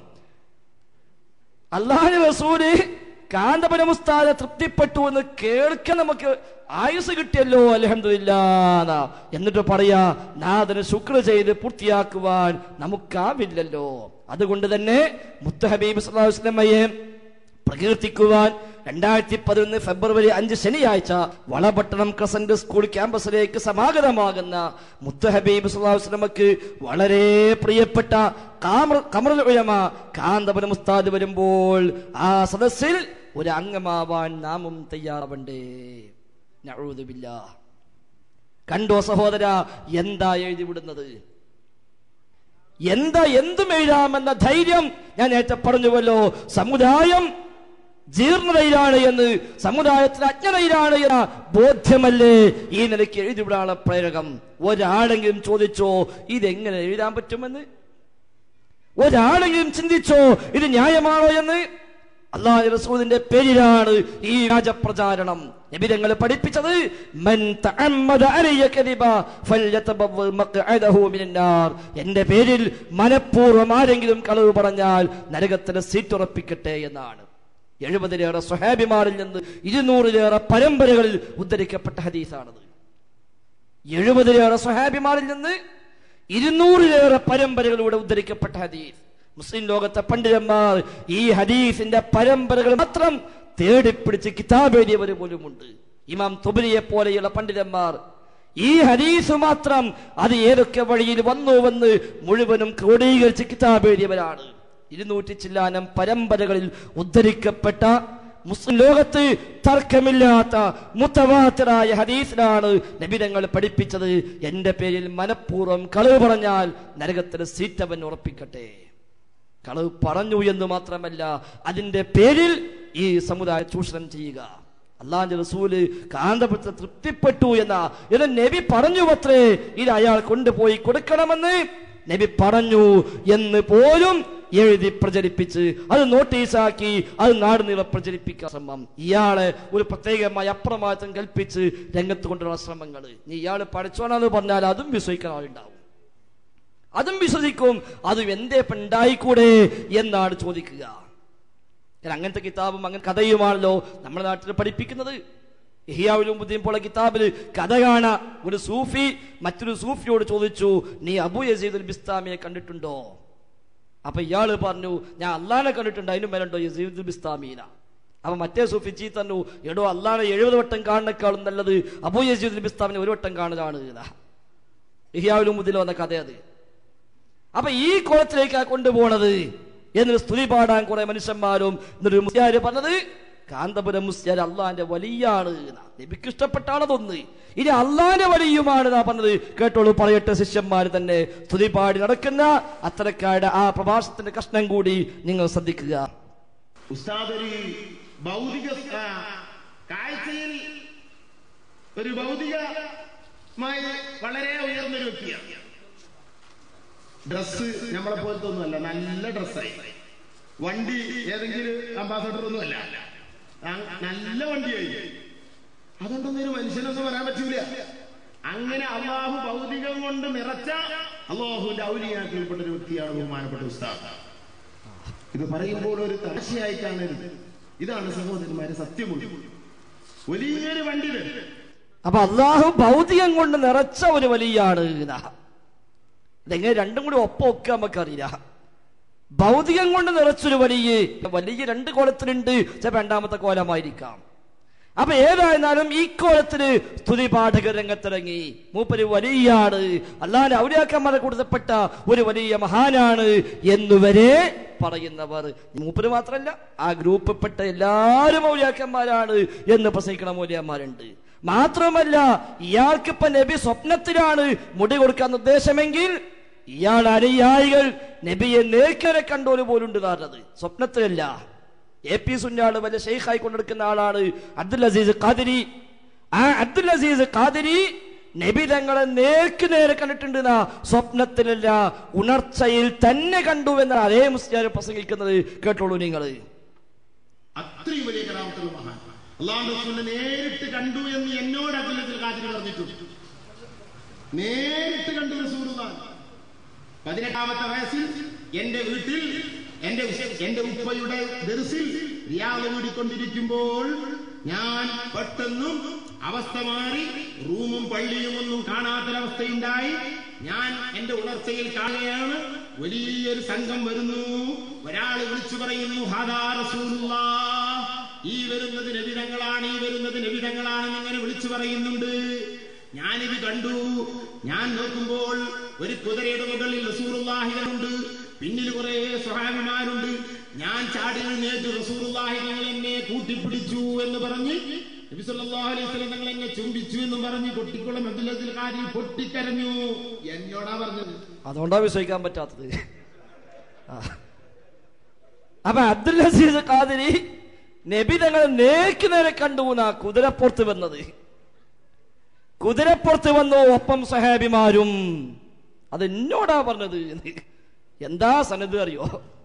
അള്ളാഹു റസൂല് കാന്തപുരം ഉസ്താദെ തൃപ്തിപ്പെട്ടു എന്ന് കേൾക്കാൻ നമുക്ക് ആയുസ് കിട്ടിയല്ലോ അലഹമില്ലാ എന്നിട്ട് പറയാ നാഥന് ശുക്ര ചെയ്ത് പൂർത്തിയാക്കുവാൻ നമുക്കാവില്ലല്ലോ അതുകൊണ്ട് തന്നെ മുത്ത ഹബീബ് സല്ലല്ലാഹു അലൈഹി വസല്ലമയെ പ്രകീർത്തിക്കുവാൻ രണ്ടായിരത്തി പതിനൊന്ന് ഫെബ്രുവരി അഞ്ച് ശനിയാഴ്ച വളപട്ടണം ക്രസന്റ് സ്കൂൾ ക്യാമ്പസിലേക്ക് സമാഗതമാകുന്ന മുത്ത ഹബീബ് സല്ലല്ലാഹു അലൈഹി വസല്ലമക്ക് വളരെ പ്രിയപ്പെട്ട കാമർ- കമറുൽ ഉലമ കാന്തപുരം ഉസ്താദ് വരുമ്പോൾ ആ സദസ്സിൽ ഒരു അംഗമാവാൻ നാമും തയ്യാറാവണ്ടേ നഊദുബില്ല കണ്ടോ സഹോദര എന്താ എഴുതി വിടുന്നത് എന്താ എന്തും എഴുതാമെന്ന ധൈര്യം ഞാൻ നേരത്തെ പറഞ്ഞുവല്ലോ സമുദായം ജീർണതയിലാണ് എന്ന് സമുദായത്തിന് അജ്ഞതയിലാണ് എന്ന ബോധ്യമല്ലേ ഈ നിലയ്ക്ക് എഴുതിവിടാനുള്ള പ്രേരകം ഒരാളെങ്കിലും ചോദിച്ചോ ഇതെങ്ങനെ എഴുതാൻ പറ്റുമെന്ന് ഒരാളെങ്കിലും ചിന്തിച്ചോ ഇത് ന്യായമാണോ എന്ന് അള്ളാഹു റസൂലിന്റെ പേരിലാണ് ഈ രാജപ്രചാരണം നബിതങ്ങൾ പഠിപ്പിച്ചത് മൻ തഅമ്മദ അലയ്യ കദിബ ഫല്യതബവ്വ മഖ്അദഹു മിനന്നാർ എന്റെ പേരിൽ മനഃപൂർവ്വം ആരെങ്കിലും കളവ് പറഞ്ഞാൽ നരകത്തിന് സീറ്റ് ഉറപ്പിക്കട്ടെ എന്നാണ് എഴുപതിലേറെ സ്വഹാബിമാരിൽ നിന്ന് ഇരുന്നൂറിലേറെ പരമ്പരകളിൽ ഉദ്ധരിക്കപ്പെട്ട ഹദീസാണത് എഴുപതിലേറെ സ്വഹാബിമാരിൽ നിന്ന് ഇരുന്നൂറിലേറെ പരമ്പരകളിലൂടെ ഉദ്ധരിക്കപ്പെട്ട ഹദീസ് മുസ്ലിം ലോകത്തെ പണ്ഡിതന്മാർ ഈ ഹദീസിന്റെ പരമ്പരകൾ മാത്രം തേടിപ്പിടിച്ച് കിതാബ് എഴുതിയവർ പോലുമുണ്ട് ഇമാം തുബരിയെ പോലെയുള്ള പണ്ഡിതന്മാർ ഈ ഹദീസ് മാത്രം അത് ഏതൊക്കെ വഴിയിൽ വന്നുവെന്ന് മുഴുവനും ക്രോഡീകരിച്ച് കിതാബ് എഴുതിയവരാണ് ഇരുന്നൂറ്റി ചില്ലാനം പരമ്പരകളിൽ ഉദ്ധരിക്കപ്പെട്ട മുസ്ലിം ലോകത്ത് തർക്കമില്ലാത്ത മുത്തവാത്തരായ ഹദീസിലാണ് നബിതങ്ങൾ പഠിപ്പിച്ചത് എന്റെ പേരിൽ മനഃപൂർവ്വം കളവ് പറഞ്ഞാൽ നരകത്തിന് സീറ്റവൻ ഉറപ്പിക്കട്ടെ കളവ് പറഞ്ഞു എന്ന് മാത്രമല്ല അതിന്റെ പേരിൽ ഈ സമുദായം ചൂഷണം ചെയ്യുക അള്ളാന്റെ റസൂല് കാന്തപുരത്തെ തൃപ്തിപ്പെട്ടു എന്ന ഇത് നബി പറഞ്ഞു അത്രേ ഇത് അയാൾ കൊണ്ടുപോയി കൊടുക്കണമെന്ന് നബി പറഞ്ഞു എന്ന് പോലും എഴുതി പ്രചരിപ്പിച്ച് അത് നോട്ടീസാക്കി അത് നാട് നീളെ പ്രചരിപ്പിക്കാൻ ശ്രമം ഇയാളെ ഒരു പ്രത്യേകമായ അപ്രമാദം കൽപ്പിച്ച് രംഗത്ത് കൊണ്ടുവരുന്ന ശ്രമങ്ങൾ നീ ഇയാൾ പഠിച്ചോണെന്ന് പറഞ്ഞാൽ അതും വിശ്വസിക്കാൻ ആളുണ്ടാവും അതും വിശ്വസിക്കും അതും എന്തേ ഇപ്പൊ ഉണ്ടായിക്കൂടെ എന്നാണ് ചോദിക്കുക ഞാൻ അങ്ങനത്തെ കിതാബും അങ്ങനെ കഥയുമാണല്ലോ നമ്മുടെ നാട്ടിൽ പഠിപ്പിക്കുന്നത് ഇഹിയാവിലും ബുദ്ധിയും പോലെ കിതാബിൽ കഥ കാണ ഒരു സൂഫി മറ്റൊരു സൂഫിയോട് ചോദിച്ചു നീ അബു യസീദുൽ ബിസ്താമിയെ കണ്ടിട്ടുണ്ടോ അപ്പൊ ഇയാള് പറഞ്ഞു ഞാൻ അള്ളാനെ കണ്ടിട്ടുണ്ട് അതിനും മേലുണ്ടോ യസീദുൽ ബിസ്താമീന അപ്പൊ മറ്റേ സൂഫി ചീ തന്നു എടോ അള്ളാനെ എഴുപത് വട്ടം കാണുന്നേക്കാളും നല്ലത് അബു യസീദുൽ ബിസ്താമിനെ ഒരു വട്ടം കാണുകയാണ് ഇഹിയാവിലും ബുദ്ധിയിൽ വന്ന കഥ അത് അപ്പൊ ഈ കുളത്തിലേക്കാ കൊണ്ടുപോണത് എന്നൊരു സ്തുതി പാടാൻ കുറെ മനുഷ്യന്മാരും എന്നൊരു മുസ്ലിയാര് പറഞ്ഞത് കാന്തപുരം മുസ്ലിയാർ അള്ളാന്റെ വലിയാണ് നബിക്ക് ഇഷ്ടപ്പെട്ടാണതൊന്ന് ഇനി അള്ളാന്റെ വലിയുമാണ് എന്നാ പറഞ്ഞത് കേട്ടോളൂ പറയട്ടെ ശിഷ്യന്മാര് തന്നെ സ്തുതി പാടി നടക്കുന്ന അത്തരക്കാരുടെ ആ പ്രഭാഷണത്തിന്റെ കഷ്ണം കൂടി നിങ്ങൾ ശ്രദ്ധിക്കുക ഉസ്താദ് ഒരു ഭൗതിക ആ, കാഴ്ചയിൽ ഒരു ഭൗതികമായി വളരെ ഉയർന്നൊരു വ്യക്തിയാണ് ഡ്രസ് നമ്മളെ പോലത്തെ ഒന്നുമല്ല നല്ല ഡ്രസ്സായി വണ്ടി ഏതെങ്കിലും അംബാസഡർ ഒന്നുമല്ല ആ, നല്ല വണ്ടിയായി അതുകൊണ്ടൊന്നും ഒരു മനുഷ്യനൊന്നും പറയാൻ പറ്റൂല അങ്ങനെ അള്ളാഹു ഭൗതികം കൊണ്ട് നിറച്ച അള്ളാഹുവിന്റെ ഔലിയാക്കൽപ്പെട്ട ഒരു വ്യക്തിയാണ് ബഹുമാനപ്പെട്ട ഉസ്താദ് ഇത് പറയുമ്പോൾ ഒരു തമാശയായി കാണരുത് ഇതാണ് സഹോദരന്മാരെ സത്യമുണ്ട് വലിയൊരു പണ്ഡിതൻ അപ്പൊ അള്ളാഹു ഭൗതികം കൊണ്ട് നിറച്ച ഒരു വലിയാണ് എന്നാ. ഇതെങ്ങനെ രണ്ടും കൂടി ഒപ്പം ഒക്കെ നമുക്കറിയില്ല ഭൗതികം കൊണ്ട് നിറച്ചൊരു വലിയ വലിയ രണ്ട് കോലത്തിലുണ്ട് ചിലപ്പോ രണ്ടാമത്തെ കോലമായിരിക്കാം അപ്പൊ ഏതായിരുന്നാലും ഈ കോലത്തിന് സ്തുതി പാഠക രംഗത്തിറങ്ങി മൂപ്പര് വലിയാണ് അല്ലാതെ ഔലിയാക്കന്മാരെ കൊടുത്തപ്പെട്ട ഒരു വലിയ മഹാനാണ് എന്നുവരെ പറയുന്നവർ മൂപ്പര് മാത്രമല്ല ആ ഗ്രൂപ്പിൽപ്പെട്ട എല്ലാവരും ഔലിയാക്കന്മാരാണ് എന്ന് പ്രസംഗിക്കണ മൂല്യന്മാരുണ്ട് മാത്രമല്ല ഇയാൾക്കിപ്പോ നബി സ്വപ്നത്തിലാണ് മുടി കൊടുക്കാൻ ഉദ്ദേശമെങ്കിൽ ഇയാൾ അനുയായികൾ നബിയെ നേർക്കരെ കണ്ടോല് പോലുണ്ട് പറഞ്ഞത് സ്വപ്നത്തിലല്ല എ പി സുന്നാള് വലിയ ഷെയ്ഖായി കൊണ്ടെടുക്കുന്ന ആളാണ് അബ്ദുൽ അസീസ് ഖാദിരി ആ അബ്ദുൽ അസീസ് ഖാദിരി നബി തങ്ങളെ നേർക്ക് നേരെ കണ്ടിട്ടുണ്ട് എന്നാ സ്വപ്നത്തിലല്ല ഉണർച്ചയിൽ തന്നെ കണ്ടു എന്ന അതേ മുസ്ലിം പ്രസംഗിക്കുന്നത് കേട്ടോളൂ നിങ്ങൾ അത്രയും വലിയ കലാമത്തുള്ള മഹാൻ അള്ളാഹു റസൂലിനെ നേരിട്ട് കണ്ടു എന്ന് എന്നോട് അബ്ദുൽ ഖാദിർ പറഞ്ഞിട്ടുണ്ട് നേരിട്ട് കണ്ടു റസൂലുള്ളാഹ് പതിനെട്ടാമത്തെ വയസ്സിൽ എന്റെ വീട്ടിൽ എന്റെ എന്റെ ഉപ്പയുടെ ദർസിൽ റിയാദ് കൂടിക്കൊണ്ടിരിക്കുമ്പോൾ ഞാൻ പെട്ടെന്നും അവസ്ഥ മാറി റൂമും പള്ളിയും ഒന്നും കാണാത്തൊരവസ്ഥയുണ്ടായി ഞാൻ എന്റെ ഉണർച്ചയിൽ കാണുകയാണ് വലിയൊരു സംഘം വരുന്നു ഒരാൾ വിളിച്ചു പറയുന്നു ഹാദാ റസൂലുള്ളാഹ് ഈ വരുന്നത് നബിതങ്ങളാണ് ഈ വരുന്നത് നബിതങ്ങളാണെന്ന് ഇങ്ങനെ വിളിച്ചു പറയുന്നുണ്ട് ഞാനിത് കണ്ടു ഞാൻ നോക്കുമ്പോൾ ഒരു കുതിരയുടെ മുകളിൽ റസൂറുല്ലാഹികളുണ്ട് പിന്നിൽ കുറെ സ്വഹാബിമാരുണ്ട് ഞാൻ ചാടി എഴുന്നേറ്റ് റസൂറുല്ലാഹികൾ എന്നെ കൂട്ടിപ്പിടിച്ചു എന്ന് പറഞ്ഞ് നബി സല്ലല്ലാഹു അലൈഹി വസല്ലം തങ്ങൾ എന്നെ ചുംബിച്ചു എന്ന് പറഞ്ഞ് കൊട്ടിക്കുളം അബ്ദുൽ കാരി പൊട്ടിക്കരഞ്ഞു എന്നോടാ പറഞ്ഞത് അതുകൊണ്ടാ വിശ്വസിക്കാൻ പറ്റാത്തത് ആ. അപ്പൊ അബ്ദുൽ അസീസ് ഖാദിരി നബി തങ്ങൾ നേക്ക് നേരെ കണ്ടു എന്നാ കുതിരപ്പുറത്ത് വന്നത് കുതിരപ്പുറത്ത് വന്നു ഒപ്പം സഹാബിമാരും അത് എന്നോടാ പറഞ്ഞത് എന്ന്. എന്താ സനത് അറിയോ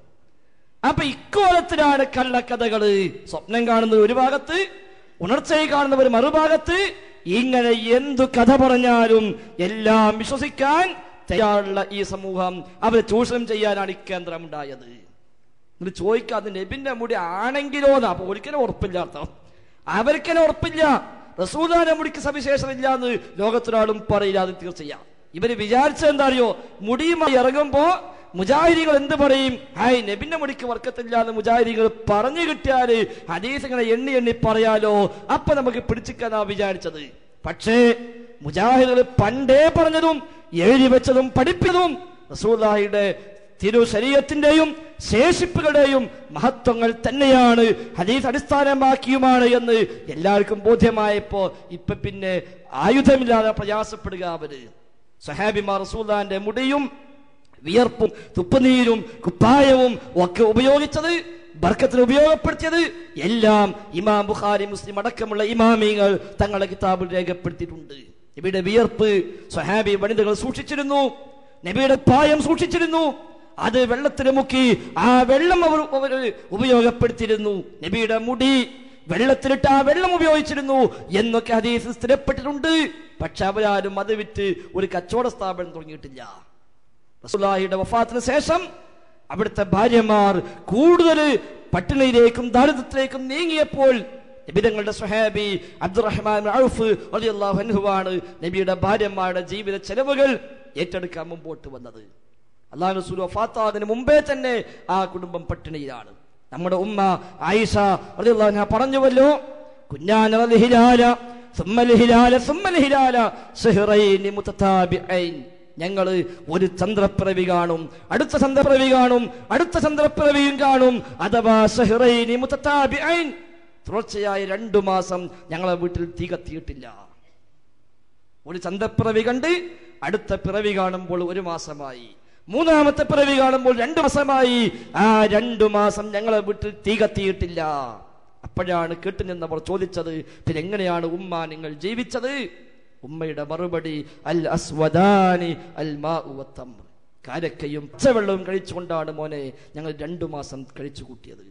അപ്പൊ ഇക്കോലത്തിലാണ് കള്ളക്കഥകള് സ്വപ്നം കാണുന്നത് ഒരു ഭാഗത്ത് ഉണർച്ചയിൽ കാണുന്നവർ മറുഭാഗത്ത് ഇങ്ങനെ എന്തു കഥ പറഞ്ഞാലും എല്ലാം വിശ്വസിക്കാൻ തയ്യാറുള്ള ഈ സമൂഹം അവരെ ചൂഷണം ചെയ്യാനാണ് ഇക്കേന്ദ്രം ഉണ്ടായത് എന്നിട്ട് ചോദിക്കാതെ നബിന്റെ മുടി ആണെങ്കിലോ എന്നാ അപ്പൊ ഒരിക്കലും ഉറപ്പില്ല അർത്ഥം അവർക്കെന്നെ ഉറപ്പില്ല റസൂദാന്റെ മുടിക്ക് സവിശേഷത ഇല്ല എന്ന് ലോകത്തൊരാളും പറയില്ല അത് തീർച്ചയാ ഇവര് വിചാരിച്ചത് എന്താ അറിയോ മുടിയുമായി ഇറങ്ങുമ്പോ മുജാഹിദികൾ എന്ത് പറയും ഹായ് നബിന്റെ മുടിക്ക് വർക്കത്തില്ല എന്ന് മുജാഹിദികൾ പറഞ്ഞു കിട്ടിയാല് ഹദീസ് ഇങ്ങനെ എണ്ണി എണ്ണി പറയാലോ അപ്പൊ നമുക്ക് പിടിച്ചിക്കാനാ വിചാരിച്ചത് പക്ഷേ മുജാഹിദുകൾ പണ്ടേ പറഞ്ഞതും എഴുതി വെച്ചതും പഠിപ്പിച്ചതും റസൂലാഹിയുടെ തിരു ശരീരത്തിന്റെയും ശേഷിപ്പുകളുടെയും മഹത്വങ്ങൾ തന്നെയാണ് ഹദീസ് അടിസ്ഥാനമാക്കിയുമാണ് എന്ന് എല്ലാവർക്കും ബോധ്യമായപ്പോ ഇപ്പൊ പിന്നെ ആയുധമില്ലാതെ പ്രയാസപ്പെടുക അവര് സഹാബിമാർ റസൂലാന്റെ മുടിയും വിയർപ്പും തുപ്പുനീരും കുപ്പായവും ഒക്കെ ഉപയോഗിച്ചത് ബർക്കത്തിന് ഉപയോഗപ്പെടുത്തിയത് എല്ലാം ഇമാം ബുഖാരി മുസ്ലിം അടക്കമുള്ള ഇമാമികൾ തങ്ങളുടെ കിതാബിൽ രേഖപ്പെടുത്തിയിട്ടുണ്ട് നബിയുടെ വിയർപ്പ് സ്വഹാബി വനിതകൾ സൂക്ഷിച്ചിരുന്നു നബിയുടെ പായം സൂക്ഷിച്ചിരുന്നു അത് വെള്ളത്തിൽ മുക്കി ആ വെള്ളം അവർ അവർ ഉപയോഗപ്പെടുത്തിയിരുന്നു നബിയുടെ മുടി വെള്ളത്തിലിട്ട് ആ വെള്ളം ഉപയോഗിച്ചിരുന്നു എന്നൊക്കെ ഹദീസ് സ്ഥിരപ്പെട്ടിട്ടുണ്ട് പക്ഷെ അവരാരും അത് വിറ്റ് ഒരു കച്ചവട സ്ഥാപനം തുടങ്ങിയിട്ടില്ല റസൂലുള്ളാഹിയുടെ വഫാത്തിന് ശേഷം അവിടുത്തെ ഭാര്യമാർ കൂടുതൽ പട്ടിണിയിലേക്കും ദാരിദ്ര്യത്തിലേക്കും നീങ്ങിയപ്പോൾ നബിതങ്ങളുടെ സുഹാബി അബ്ദുറഹ്മാൻ ഔഫ് റളിയല്ലാഹു അൻഹുവാണ് നബിയുടെ ഭാര്യമാരുടെ ജീവിത ചെലവുകൾ ഏറ്റെടുക്കാൻ മുമ്പോട്ട് വന്നത് അള്ളാഹു റസൂൽ വഫാത്താതിന് മുമ്പേ തന്നെ ആ കുടുംബം പട്ടിണിയിലാണ് നമ്മുടെ ഉമ്മ ആയിഷ റളിയല്ലാഹു അൻഹ പറഞ്ഞുവല്ലോ കുഞ്ഞാന ഹിലാല ثم الهلال ثم الهلال شهرين متتابعين ഞങ്ങൾ ഒരു ചന്ദ്രപ്പിറവി കാണും അടുത്ത ചന്ദ്രപ്പിറവി കാണും അടുത്ത ചന്ദ്രപ്പിറവിയും കാണും അഥവാ ഷഹ്റൈനി മുത്തത്താബിഐൻ തുടർച്ചയായി രണ്ടു മാസം ഞങ്ങളെ വീട്ടിൽ തീ കത്തിയിട്ടില്ല ഒരു ചന്ദ്രപ്പിറവി കണ്ട് അടുത്ത പിറവി കാണുമ്പോൾ ഒരു മാസമായി മൂന്നാമത്തെ പിറവി കാണുമ്പോൾ രണ്ടു മാസമായി ആ രണ്ടു മാസം ഞങ്ങളെ വീട്ടിൽ തീ കത്തിയിട്ടില്ല അപ്പോഴാണ് കേട്ടുനിന്നവർ ചോദിച്ചത് പിന്നെ എങ്ങനെയാണ് ഉമ്മ നിങ്ങൾ ജീവിച്ചത് ഉമ്മയുടെ മറുപടി അൽ അസ്വദാനി അൽ മാഉവത്തം കാരക്കയും പച്ചവെള്ളവും കഴിച്ചുകൊണ്ടാണ് മോനെ ഞങ്ങൾ രണ്ടു മാസം കഴിച്ചു കൂട്ടിയത്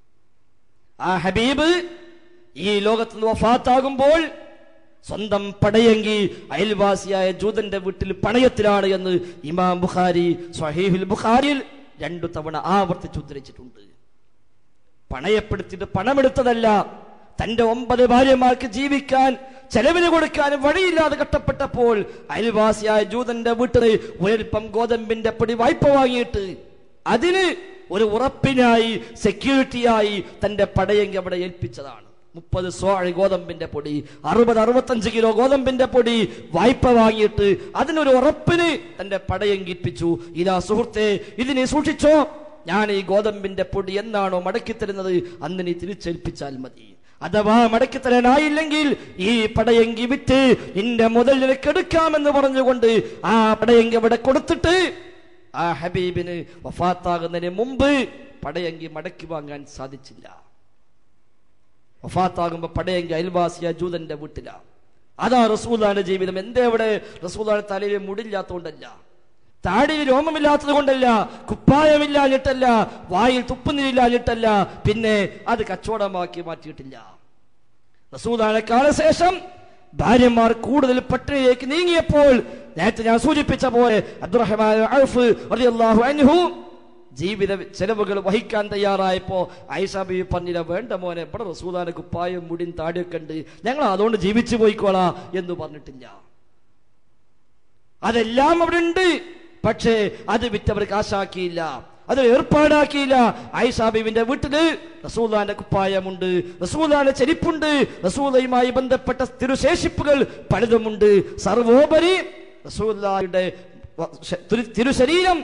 ആ ഹബീബ് ഈ ലോകത്ത് നിന്ന് വഫാത്താകുമ്പോൾ സ്വന്തം പടയെങ്കി അയൽവാസിയായ ജൂതന്റെ വീട്ടിൽ പണയത്തിലാണ് എന്ന് ഇമാം ബുഖാരി സ്വഹീഹുൽ ബുഖാരിയിൽ രണ്ടു തവണ ആവർത്തിച്ച് ഉദ്ധരിച്ചിട്ടുണ്ട് പണയപ്പെടുത്തിയിട്ട് പണമെടുത്തതല്ല തന്റെ ഒമ്പത് ഭാര്യമാർക്ക് ജീവിക്കാൻ ചെലവിന് കൊടുക്കാൻ വഴിയില്ലാതെ കഷ്ടപ്പെട്ടപ്പോൾ അയൽവാസിയായ ജൂതന്റെ വീട്ടിൽ ഒരൽപ്പം ഗോതമ്പിന്റെ പൊടി വായ്പ വാങ്ങിയിട്ട് അതിന് ഒരു ഉറപ്പിനായി സെക്യൂരിറ്റിയായി തന്റെ പടയെങ്കി അവിടെ ഏൽപ്പിച്ചതാണ് മുപ്പത് സോഴ് ഗോതമ്പിന്റെ പൊടി അറുപത് അറുപത്തഞ്ച് കിലോ ഗോതമ്പിന്റെ പൊടി വായ്പ വാങ്ങിയിട്ട് അതിനൊരു ഉറപ്പിന് തന്റെ പടയെങ്കിപ്പിച്ചു ഇതാ സുഹൃത്തെ ഇതിനെ സൂക്ഷിച്ചോ ഞാൻ ഈ ഗോതമ്പിന്റെ പൊടി എന്നാണോ മടക്കി തരുന്നത് അന്ന് നീ തിരിച്ചേൽപ്പിച്ചാൽ മതി അഥവാ മടക്കി തരാനായില്ലെങ്കിൽ ഈ പടയെങ്കി വിറ്റ് നിന്റെ മുതൽ നിനക്ക് എടുക്കാമെന്ന് പറഞ്ഞുകൊണ്ട് ആ പടയെങ്കി അവിടെ കൊടുത്തിട്ട് ആ ഹബീബിന് വഫാത്താകുന്നതിന് മുമ്പ് പടയെങ്കി മടക്കി വാങ്ങാൻ സാധിച്ചില്ല വഫാത്താകുമ്പോ പടയെങ്കി അയൽവാസിയ ജൂതന്റെ വീട്ടിലാ അതാ റസൂലാന്റെ ജീവിതം എന്തേ അവിടെ റസൂലാന്റെ തലയിൽ മുടില്ലാത്തതുകൊണ്ടല്ല താടിയിൽ രോമമില്ലാത്തത് കൊണ്ടല്ല കുപ്പായമില്ലാഞ്ഞിട്ടല്ല വായിൽ തുപ്പുന്നില്ലാഞ്ഞിട്ടല്ല പിന്നെ അത് കച്ചവടമാക്കി മാറ്റിയിട്ടില്ല റസൂലാനെ കാലശേഷം ഭാര്യമാർ കൂടുതൽ പട്ടിണിയിലേക്ക് നീങ്ങിയപ്പോൾ നേരത്തെ ഞാൻ സൂചിപ്പിച്ച പോലെ അബ്ദുറഹ്മാൻ ഔഫ് റളിയല്ലാഹു അൻഹു ജീവിത ചെലവുകൾ വഹിക്കാൻ തയ്യാറായപ്പോ ഐഷ ബീവി പറഞ്ഞില്ല വേണ്ട മോനെ ഇവിടെ റസൂലാന് കുപ്പായും മുടിയും താടിയൊക്കെ ഉണ്ട് ഞങ്ങൾ അതുകൊണ്ട് ജീവിച്ചു പോയിക്കോളാ എന്ന് പറഞ്ഞിട്ടില്ല അതെല്ലാം അവിടെ ഉണ്ട് പക്ഷേ അത് വിറ്റവർ കാശാക്കിയില്ല അത് ഏർപ്പാടാക്കിയില്ല ഐസാബിബിന്റെ വീട്ടില് റസൂലാന്റെ കുപ്പായമുണ്ട് റസൂലാന്റെ ചെരിപ്പുണ്ട് റസൂലയുമായി ബന്ധപ്പെട്ട തിരുശേഷിപ്പുകൾ പലതുമുണ്ട് സർവോപരി റസൂലായുടെ തിരുശരീരം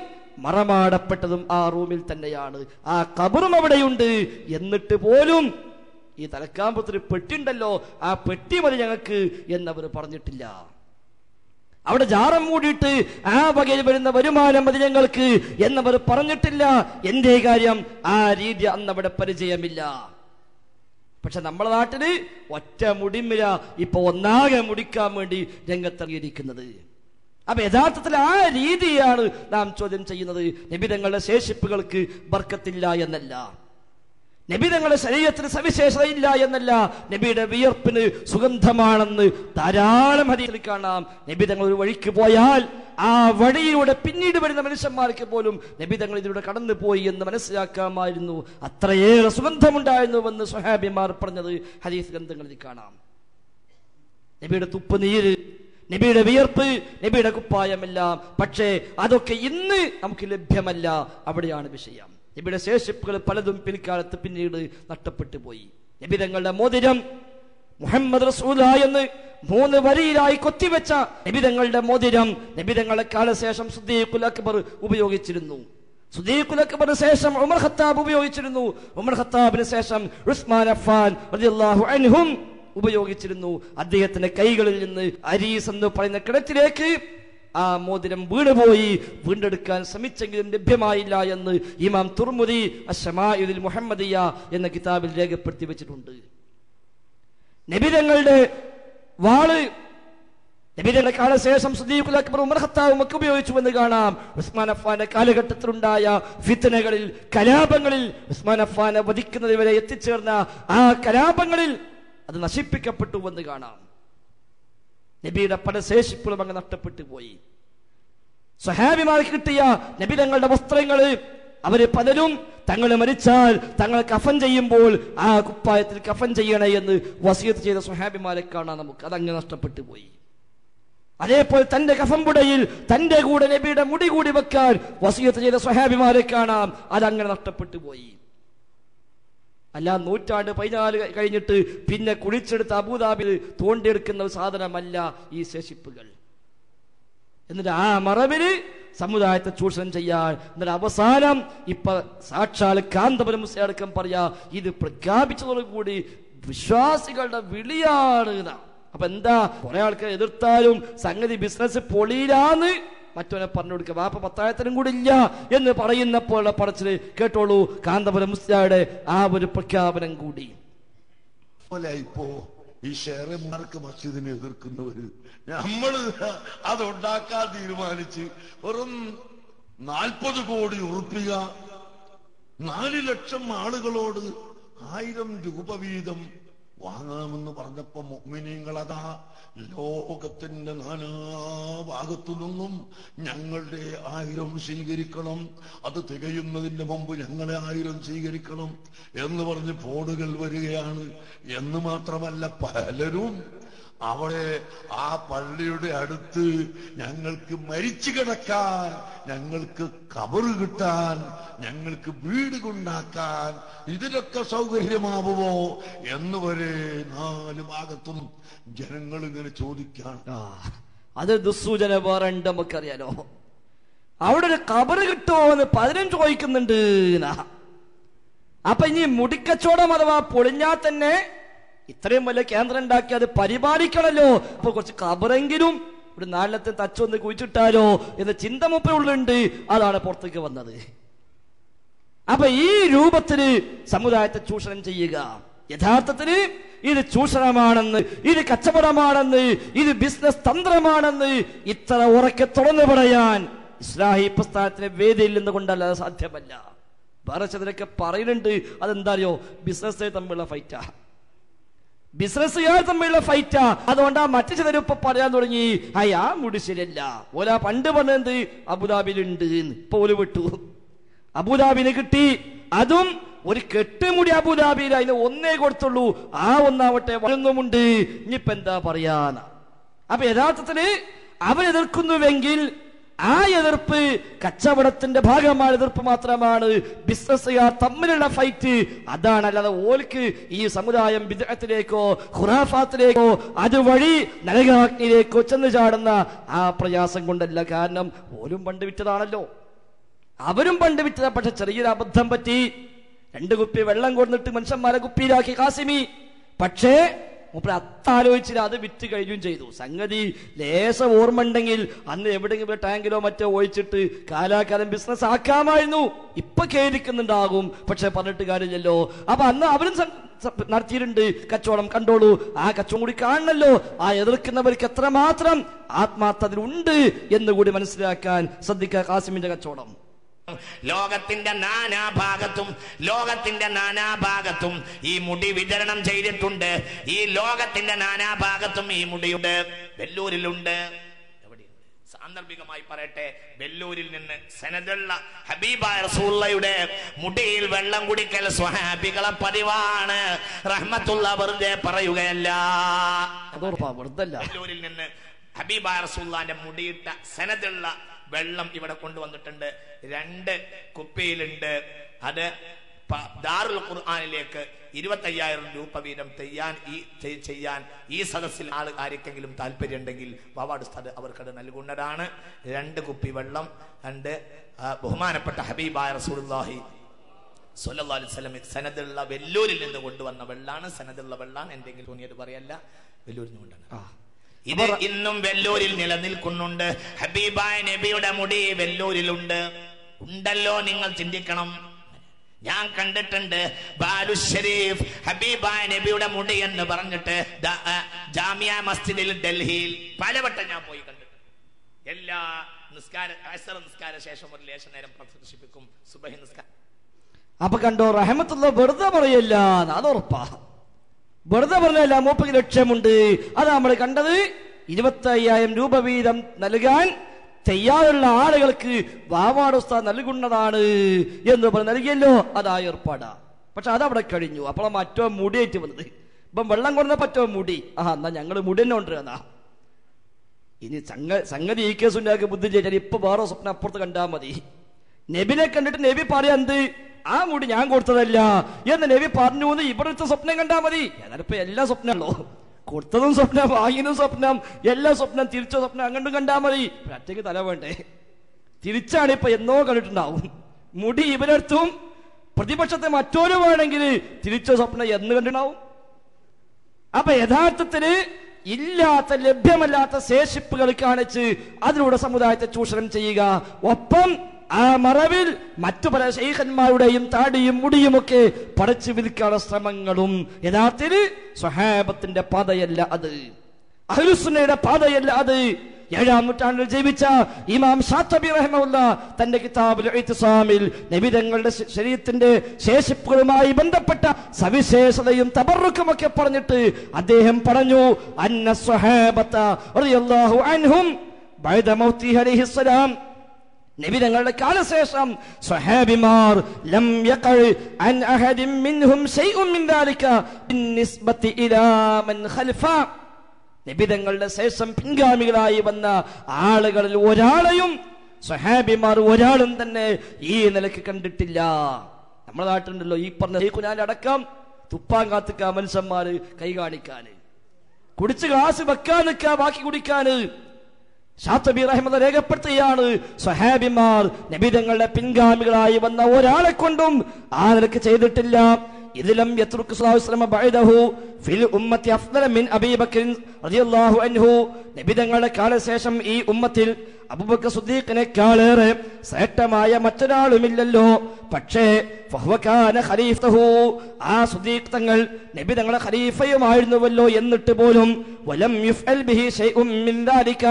മറമാടപ്പെട്ടതും ആ റൂമിൽ തന്നെയാണ് ആ കബറും അവിടെയുണ്ട് എന്നിട്ട് പോലും ഈ തലക്കാമ്പത്തിന് പെട്ടിണ്ടല്ലോ ആ പെട്ടി മതി ഞങ്ങൾക്ക് എന്നവർ പറഞ്ഞിട്ടില്ല അവിടെ ജാറം മൂടിയിട്ട് ആ വകയിൽ വരുന്ന വരുമാനം മതി ഞങ്ങൾക്ക് എന്നവർ പറഞ്ഞിട്ടില്ല എന്തേ കാര്യം ആ രീതി അന്ന് അവിടെ പരിചയമില്ല പക്ഷെ നമ്മുടെ നാട്ടില് ഒറ്റ മുടിമില ഇപ്പൊ ഒന്നാകെ മുടിക്കാൻ വേണ്ടി രംഗത്തിറങ്ങിയിരിക്കുന്നത് അപ്പൊ യഥാർത്ഥത്തിൽ ആ രീതിയാണ് നാം ചോദ്യം ചെയ്യുന്നത് നിബിതങ്ങളുടെ ശേഷിപ്പുകൾക്ക് ബർക്കത്തില്ല എന്നല്ല നബിതങ്ങളുടെ ശരീരത്തിന് സവിശേഷതയില്ല എന്നല്ല നബിയുടെ വിയർപ്പിന് സുഗന്ധമാണെന്ന് ധാരാളം ഹരിയിൽ കാണാം നബിതങ്ങൾ ഒരു വഴിക്ക് പോയാൽ ആ വഴിയിലൂടെ പിന്നീട് വരുന്ന മനുഷ്യന്മാർക്ക് പോലും നബിതങ്ങൾ ഇതിലൂടെ കടന്നുപോയി എന്ന് മനസ്സിലാക്കാമായിരുന്നു അത്രയേറെ സുഗന്ധമുണ്ടായിരുന്നുവെന്ന് സ്വഹാബിമാർ പറഞ്ഞത് ഹരീസ് ഗ്രന്ഥങ്ങളിൽ കാണാം നബിയുടെ തുപ്പ് നീര് നബിയുടെ വിയർപ്പ് നബിയുടെ കുപ്പായമെല്ലാം പക്ഷേ അതൊക്കെ ഇന്ന് നമുക്ക് ലഭ്യമല്ല അവിടെയാണ് വിഷയം നബിയുടെ ശേഷിപ്പുകൾ പലതും പിൽക്കാലത്ത് പിന്നീട് നഷ്ടപ്പെട്ടു പോയി നബി തങ്ങളുടെ മോതിരം മുഹമ്മദ് റസൂല എന്ന് മൂന്ന് വരിയിലായി കൊത്തിവെച്ച നബിതങ്ങളുടെ മോതിരം നബിതങ്ങളുടെ കാലശേഷം സുദ്ദീഖുൽ അക്ബർ ഉപയോഗിച്ചിരുന്നു സുദ്ദീഖുൽ അക്ബറിന് ശേഷം ഉമർ ഖത്താബ് ഉപയോഗിച്ചിരുന്നു ഉമർ ഖത്താബിന് ശേഷം ഉസ്മാൻ അഫ്ഫാൻ റളിയല്ലാഹു അൻഹും ഉപയോഗിച്ചിരുന്നു അദ്ദേഹത്തിന്റെ കൈകളിൽ നിന്ന് അരീസ് എന്ന് പറയുന്ന കിടത്തിലേക്ക് ആ മോതിരം വീണുപോയി വീണ്ടെടുക്കാൻ ശ്രമിച്ചെങ്കിലും ലഭ്യമായില്ല എന്ന് ഇമാം തുർമുദി അഷമായുൽ മുഹമ്മദിയ എന്ന കിതാബിൽ രേഖപ്പെടുത്തി വെച്ചിട്ടുണ്ട് നബിതങ്ങളുടെ വാള് നബിതങ്ങളുടെ കാലശേഷം സുദീഖുൽ അക്ബർ ഉമർ ഖത്താവും ഒക്കെ ഉപയോഗിച്ചു എന്ന് കാണാം ഉസ്മാൻ അഫ്ഫാന്റെ കാലഘട്ടത്തിലുണ്ടായ ഫിത്തനകളിൽ കലാപങ്ങളിൽ ഉസ്മാൻ അഫ്ഫാനെ വധിക്കുന്നതിൽ വരെ എത്തിച്ചേർന്ന ആ കലാപങ്ങളിൽ അത് നശിപ്പിക്കപ്പെട്ടു എന്ന് കാണാം നബിയുടെ പല ശേഷിപ്പുകളും അങ്ങ് നഷ്ടപ്പെട്ടു പോയി സ്വഹാബിമാർക്ക് കിട്ടിയ നബി തങ്ങളുടെ വസ്ത്രങ്ങള് അവര് പലരും തങ്ങൾ മരിച്ചാൽ തങ്ങൾ കഫൻ ചെയ്യുമ്പോൾ ആ കുപ്പായത്തിൽ കഫൻ ചെയ്യണേ എന്ന് വസീത്ത് ചെയ്ത സ്വഹാബിമാരെ കാണാൻ നമുക്ക് അതങ്ങ് നഷ്ടപ്പെട്ടു പോയി അതേപോലെ തന്റെ കഫംപുടയിൽ തന്റെ കൂടെ നബിയുടെ മുടി കൂടി വെക്കാൻ വസീത്ത് ചെയ്ത സ്വഹാബിമാരെ കാണാം അതങ്ങനെ നഷ്ടപ്പെട്ടു പോയി അല്ല നൂറ്റാണ്ട് പതിനാല് കഴിഞ്ഞിട്ട് പിന്നെ കുളിച്ചെടുത്ത് അബുദാബിൽ തോണ്ടിയെടുക്കുന്ന ഒരു സാധനമല്ല ഈ ശേഷിപ്പുകൾ എന്നിട്ട് ആ മറവില് സമുദായത്തെ ചൂഷണം ചെയ്യാൻ എന്നിട്ട് അവസാനം ഇപ്പൊ സാക്ഷാൽ കാന്തപുരം അടക്കം പറയാ ഇത് പ്രഖ്യാപിച്ചതോടുകൂടി വിശ്വാസികളുടെ വിളിയാണ് എന്നാ. അപ്പൊ എന്താ കുറെ ആൾക്കാർ എതിർത്താലും സംഗതി ബിസിനസ് പൊളിയിലാന്ന് മറ്റവനെ പറഞ്ഞു കൊടുക്കുക വാപ്പ പത്തായത്തിനും കൂടി ഇല്ല എന്ന് പറയുന്നപ്പോഴുള്ള പറച്ചില് കേട്ടോളൂ കാന്തപുരം മുസ്ലിയുടെ ആ ഒരു പ്രഖ്യാപനം കൂടി പോലെ ഇപ്പോ ഈ ഷെയർമാർക്ക് മസ്ജിദിനെ എതിർക്കുന്നവര് നമ്മള് അതുണ്ടാക്കാൻ തീരുമാനിച്ച് വെറും നാൽപ്പത് കോടി ഉറപ്പിക നാല് ലക്ഷം ആളുകളോട് ആയിരം രൂപ വീതം വാങ്ങാമെന്ന് പറഞ്ഞപ്പോ മൊമിനിങ്ങളതാ ലോകത്തിന്റെ നാനാഭാഗത്തു നിന്നും ഞങ്ങളുടെ ആയിരം സ്വീകരിക്കണം അത് തികയുന്നതിന് മുമ്പ് ഞങ്ങളെ ആയിരം സ്വീകരിക്കണം എന്ന് പറഞ്ഞ് ഫോണുകൾ വരികയാണ് എന്ന് മാത്രമല്ല പലരും അവിടെ ആ പള്ളിയുടെ അടുത്ത് ഞങ്ങൾക്ക് മരിച്ചു കിടക്കാൻ ഞങ്ങൾക്ക് കബറ് കിട്ടാൻ ഞങ്ങൾക്ക് വീട് കൊണ്ടാക്കാൻ ഇതിനൊക്കെ സൗകര്യമാവുമോ എന്ന് വരെ നാല് ഭാഗത്തും ജനങ്ങൾ ഇങ്ങനെ ചോദിക്കാൻ ആ, അത് ദുസ്സൂചന വേറെ ഉണ്ട് നമുക്കറിയാലോ അവിടെ ഒരു കബറ് കിട്ടുമോ എന്ന് പലരും ചോദിക്കുന്നുണ്ട് എന്നാ. അപ്പൊ ഇനി മുടിക്കച്ചവടം അഥവാ പൊളിഞ്ഞാൽ തന്നെ ഇത്രയും വലിയ കേന്ദ്രം ഉണ്ടാക്കി അത് പരിപാലിക്കണല്ലോ അപ്പൊ കുറച്ച് കബറെങ്കിലും ഒരു നാലിലത്തെ തച്ചൊന്ന് കുഴിച്ചിട്ടാലോ എന്ന ചിന്ത മുപ്പുള്ളുണ്ട് അതാണ് പുറത്തേക്ക് വന്നത് അപ്പൊ ഈ രൂപത്തില് സമുദായത്തെ ചൂഷണം ചെയ്യുക യഥാർത്ഥത്തില് ഇത് ചൂഷണമാണെന്ന് ഇത് കച്ചവടമാണെന്ന് ഇത് ബിസിനസ് തന്ത്രമാണെന്ന് ഇത്ര ഉറക്കെ തുറന്നു പറയാൻ ഇസ്ലാഹി പ്രസ്ഥാനത്തിന്റെ വേദിയിൽ നിന്നുകൊണ്ടല്ല സാധ്യമല്ല വേറെ ചിലരൊക്കെ പറയുന്നുണ്ട് അതെന്താ അറിയോ ബിസിനസ് തമ്മിലുള്ള ഫൈറ്റാ ബിസിനസ്സുകാർ തമ്മിലുള്ള ഫൈറ്റാ അതുകൊണ്ടാ മറ്റു ചിലർ ഇപ്പൊ പറയാൻ തുടങ്ങി ഹായ് ആ മുടി ശരിയല്ല ഓല പണ്ട് പറഞ്ഞത് അബുദാബിയിലുണ്ട് എന്ന്. ഇപ്പൊ ഓല് വിട്ടു അബുദാബിന് കിട്ടി അതും ഒരു കെട്ടുമുടി അബുദാബിയിൽ അതിന് ഒന്നേ കൊടുത്തുള്ളൂ ആ ഒന്നാവട്ടെ വളർന്നുമുണ്ട് ഇനിയിപ്പോ എന്താ പറയാനാ അപ്പൊ യഥാർത്ഥത്തില് അവരെതിർക്കുന്നുവെങ്കിൽ ആ എതിർപ്പ് കച്ചവടത്തിന്റെ ഭാഗമായ എതിർപ്പ് മാത്രമാണ് ബിസിനസ്സുകാർ തമ്മിലുള്ള ഫൈറ്റ് അതാണ് അല്ലാതെ ഓൽക്ക് ഈ സമുദായം വിദേഹത്തിലേക്കോ ഖുറാഫാത്തിലേക്കോ അതുവഴി നരകാഗ്നിയിലേക്കോ ചെന്ന് ചാടുന്ന ആ പ്രയാസം കൊണ്ടല്ല കാരണം ഓലും പണ്ട് വിറ്റതാണല്ലോ അവരും പണ്ട് വിറ്റതാ പക്ഷെ ചെറിയൊരു അബദ്ധം പറ്റി രണ്ട് കുപ്പി വെള്ളം കൊടുത്തിട്ട് മനുഷ്യന്മാരെ കുപ്പിയിലാക്കി കാസിമി പക്ഷേ മൂപ്പര് അത്താലോചിച്ചില്ല അത് വിറ്റ് കഴിയുകയും ചെയ്തു സംഗതി ലേശ ഓർമ്മ ഉണ്ടെങ്കിൽ അന്ന് എവിടെയെങ്കിലും ടാങ്കിലോ മറ്റോ ഒഴിച്ചിട്ട് കാലാകാലം ബിസിനസ് ആക്കാമായിരുന്നു ഇപ്പൊ ഖേദിക്കുന്നുണ്ടാകും പക്ഷെ പറഞ്ഞിട്ട് കാര്യമില്ലല്ലോ അപ്പൊ അന്ന് അവരും സം- സ- നടത്തിയിട്ടുണ്ട് കച്ചവടം കണ്ടോളൂ ആ കച്ചവടം കൂടി കാണണല്ലോ ആ എതിർക്കുന്നവർക്ക് എത്രമാത്രം ആത്മാർത്ഥതയിലുണ്ട് എന്ന് കൂടി മനസ്സിലാക്കാൻ ശ്രദ്ധിക്കുക കാസിമിന്റെ കച്ചവടം ലോകത്തിന്റെ നാനാഭാഗത്തും ലോകത്തിന്റെ നാനാഭാഗത്തും ഈ മുടി വിതരണം ചെയ്തിട്ടുണ്ട് ഈ ലോകത്തിന്റെ നാനാഭാഗത്തും ഈ മുടിയുണ്ട് വെല്ലൂരിലുണ്ട് എവിടെയുണ്ട് സാന്ദർഭികമായി പറയട്ടെ വെല്ലൂരിൽ നിന്ന് സനദുള്ള ഹബീബായ റസൂള്ളയുടെ മുടിയിൽ വെള്ളം കുടിക്കൽ സ്വഹാബികളെ പതിവാണ് റഹ്മത്തുള്ള വെറുതെ പറയുകയല്ല അതോർപ്പാ വെറുതല്ല വെല്ലൂരിൽ നിന്ന് ഹബീബായ റസൂള്ളാന്റെ മുടിയിട്ട സനതുള്ള വെള്ളം ഇവിടെ കൊണ്ടുവന്നിട്ടുണ്ട് രണ്ട് കുപ്പിയിലുണ്ട് അത് പ- ദാറുൽ ഖുർആാനിലേക്ക് ഇരുപത്തയ്യായിരം രൂപ വീതം ചെയ്യാൻ ഈ ചെയ്- ചെയ്യാൻ ഈ സദസ്സിൽ ആൾ ആർക്കെങ്കിലും താല്പര്യം ഉണ്ടെങ്കിൽ വാവാട് ഉസ്താദ് അവർക്കത് നൽകുന്നതാണ് രണ്ട് കുപ്പി വെള്ളം രണ്ട് ആ, ബഹുമാനപ്പെട്ട ഹബീബായ റസൂലുള്ളാഹി സല്ലല്ലാഹു അലൈഹി വസല്ലം സനദുള്ള വെല്ലൂരിൽ നിന്ന് കൊണ്ടുവന്ന വെള്ളാണ് സനദുള്ള വെള്ളാണ് എന്തെങ്കിലും തോന്നിയത് പറയല്ല വെല്ലൂരിൽ നിന്ന് കൊണ്ടാണ് ഇത് ഇന്നും വെല്ലൂരിൽ നിലനിൽക്കുന്നുണ്ട് ഹബീബായ നബിയുടെ മുടി വെല്ലൂരിലുണ്ട് ഉണ്ടല്ലോ നിങ്ങൾ ചിന്തിക്കണം ഞാൻ കണ്ടിട്ടുണ്ട് ബാലു ഷരീഫ് ഹബീബായ നബിയുടെ മുടി എന്ന് പറഞ്ഞിട്ട് ദ- ആ, ജാമിയ മസ്ജിദിൽ ഡൽഹിയിൽ പലവട്ടം ഞാൻ പോയി കണ്ടിട്ടുണ്ട് എല്ലാ നിസ്കാര അസർ നിസ്കാര ശേഷം ഒരു ലേശ നേരം പ്രദർശിപ്പിക്കും സുബഹി നിസ്കാരം അപ്പൊ കണ്ടോ റഹമത്തുള്ള വെറുതെ പറയല്ല അത് ഉറപ്പാ വെറുതെ പറഞ്ഞല്ല മൂപ്പയ്ക്ക് ലക്ഷ്യമുണ്ട് അത് നമ്മൾ കണ്ടത് ഇരുപത്തി അയ്യായിരം രൂപ വീതം നൽകാൻ തയ്യാറുള്ള ആളുകൾക്ക് വാവാട് ഉസ്താദ് നൽകുന്നതാണ് എന്ന് പറഞ്ഞ് നൽകിയല്ലോ അതാ ഏർപ്പാടാ പക്ഷെ അതവിടെ കഴിഞ്ഞു അപ്പോൾ മറ്റോ മുടിയേറ്റ് വന്നത് ഇപ്പം വെള്ളം കൊടുന്ന പറ്റോ മുടി ആ എന്നാ ഞങ്ങള് മുടി തന്നെ കൊണ്ടുവന്നാ ഇനി സംഗ സംഗതി ഈ കേസ് ഉണ്ടാക്കി ബുദ്ധി ചെയ്താൽ ഇപ്പൊ വേറെ സ്വപ്നം അപ്പുറത്ത് കണ്ടാൽ മതി നബിനെ കണ്ടിട്ട് നബി പറയാ എന്ത് ആ മുടി ഞാൻ കൊടുത്തതല്ല എന്ന് നബി പറഞ്ഞു എന്ന് ഇവിടുത്തെ സ്വപ്നം കണ്ടാ മതി ഏതായാലും ഇപ്പൊ എല്ലാ സ്വപ്നമല്ലോ കൊടുത്തതും സ്വപ്നം വാങ്ങിയതും സ്വപ്നം എല്ലാ സ്വപ്നം തിരിച്ച സ്വപ്നം അങ്ങോട്ടും കണ്ടാ മതി ഒറ്റയ്ക്ക് തല വേണ്ടേ തിരിച്ചാണ് ഇപ്പൊ എന്നോ കണ്ടിട്ടുണ്ടാവും മുടി ഇവരടുത്തും പ്രതിപക്ഷത്തെ മറ്റോര് വേണമെങ്കിൽ തിരിച്ച സ്വപ്നം എന്ന് കണ്ടിട്ടുണ്ടാവും അപ്പൊ യഥാർത്ഥത്തില് ഇല്ലാത്ത ലഭ്യമല്ലാത്ത ശേഷിപ്പുകൾ കാണിച്ച് അതിലൂടെ സമുദായത്തെ ചൂഷണം ചെയ്യുക ഒപ്പം ആ മറവിൽ മറ്റു പല ശൈഖന്മാരുടെയും താടിയും മുടിയുമൊക്കെ പടച്ചു വിൽക്കാനുള്ള ശ്രമങ്ങളും യഥാർത്ഥത്തിൽ സ്വഹാബത്തിന്റെ പാതയല്ല അത് അഹ്ലുസുന്നയുടെ പാതയല്ല അത് ഏഴാം നൂറ്റാണ്ടിൽ ജീവിച്ച ഇമാം ഷാത്തബി റഹ്മുല്ല തന്റെ കിതാബിൽ ഇത്സാമിൽ നബിതങ്ങളുടെ ശരീരത്തിന്റെ ശേഷിപ്പുകളുമായി ബന്ധപ്പെട്ട സവിശേഷതയും തബറുക്കുമൊക്കെ പറഞ്ഞിട്ട് അദ്ദേഹം പറഞ്ഞു അന്ന സ്വഹാബത്ത റളിയല്ലാഹു അൻഹും ബഅദ മൗത്തിഹി അലൈഹിസ്സലാം നബി തങ്ങളുടെ കാലശേഷം സ്വഹാബിമാർ ലം യഖൽ അൻ അഹദിൻ മിൻഹും ശൈഉൻ മിൻ ദാലിക ബിന്നിസ്ബത്തി ഇലാ മൻ ഖൽഫ നബിതങ്ങളുടെ ശേഷം പിൻഗാമികളായി വന്ന ആളുകളിൽ ഒരാളെയും സ്വഹാബിമാർ ഒരാളും തന്നെ ഈ നിലക്ക് കണ്ടിട്ടില്ല നമ്മുടെ നാട്ടിലുണ്ടല്ലോ ഈ പറഞ്ഞ ഈ കുഞ്ഞാലടക്കം തുപ്പാൻ കാത്തുക്ക മനുഷ്യന്മാര് കൈ കാണിക്കാന് കുടിച്ച് ഗ്ലാസ് വെക്കാൻ നിൽക്കുക ബാക്കി കുടിക്കാന് ഷാത്തബി റഹ്മത രേഖപ്പെടുത്തുകയാണ് സ്വഹാബിമാർ നബിതങ്ങളുടെ പിൻഗാമികളായി വന്ന ഒരാളെ കൊണ്ടും ആ നിലക്ക് ചെയ്തിട്ടില്ല ഇതിലും യത്രുക്ക് സ്വല്ലല്ലാഹു അലൈഹി വസല്ലം ബഅദഹു ഫിൽ ഉമ്മത്തി അഫ്ദല മിൻ അബീ ബക്കർ റളിയല്ലാഹു അൻഹു നബിതങ്ങളുടെ കാലശേഷം ഈ ഉമ്മത്തിൽ അബൂബക്കർ സുദ്ദീഖിനെക്കാളേറെ ശ്രേഷ്ഠമായ മറ്റൊരാളുമില്ലല്ലോ പക്ഷേ ഫഹ്വ കാന ഖലീഫഹു ആ സുദ്ദീഖ് തങ്ങൾ നബി തങ്ങളെ ഖലീഫയുമായിരുന്നുവല്ലോ എന്നിട്ട് പോലും വലം യുഫ്അൽ ബിഹി ശൈഉം മിൻ ദാലിക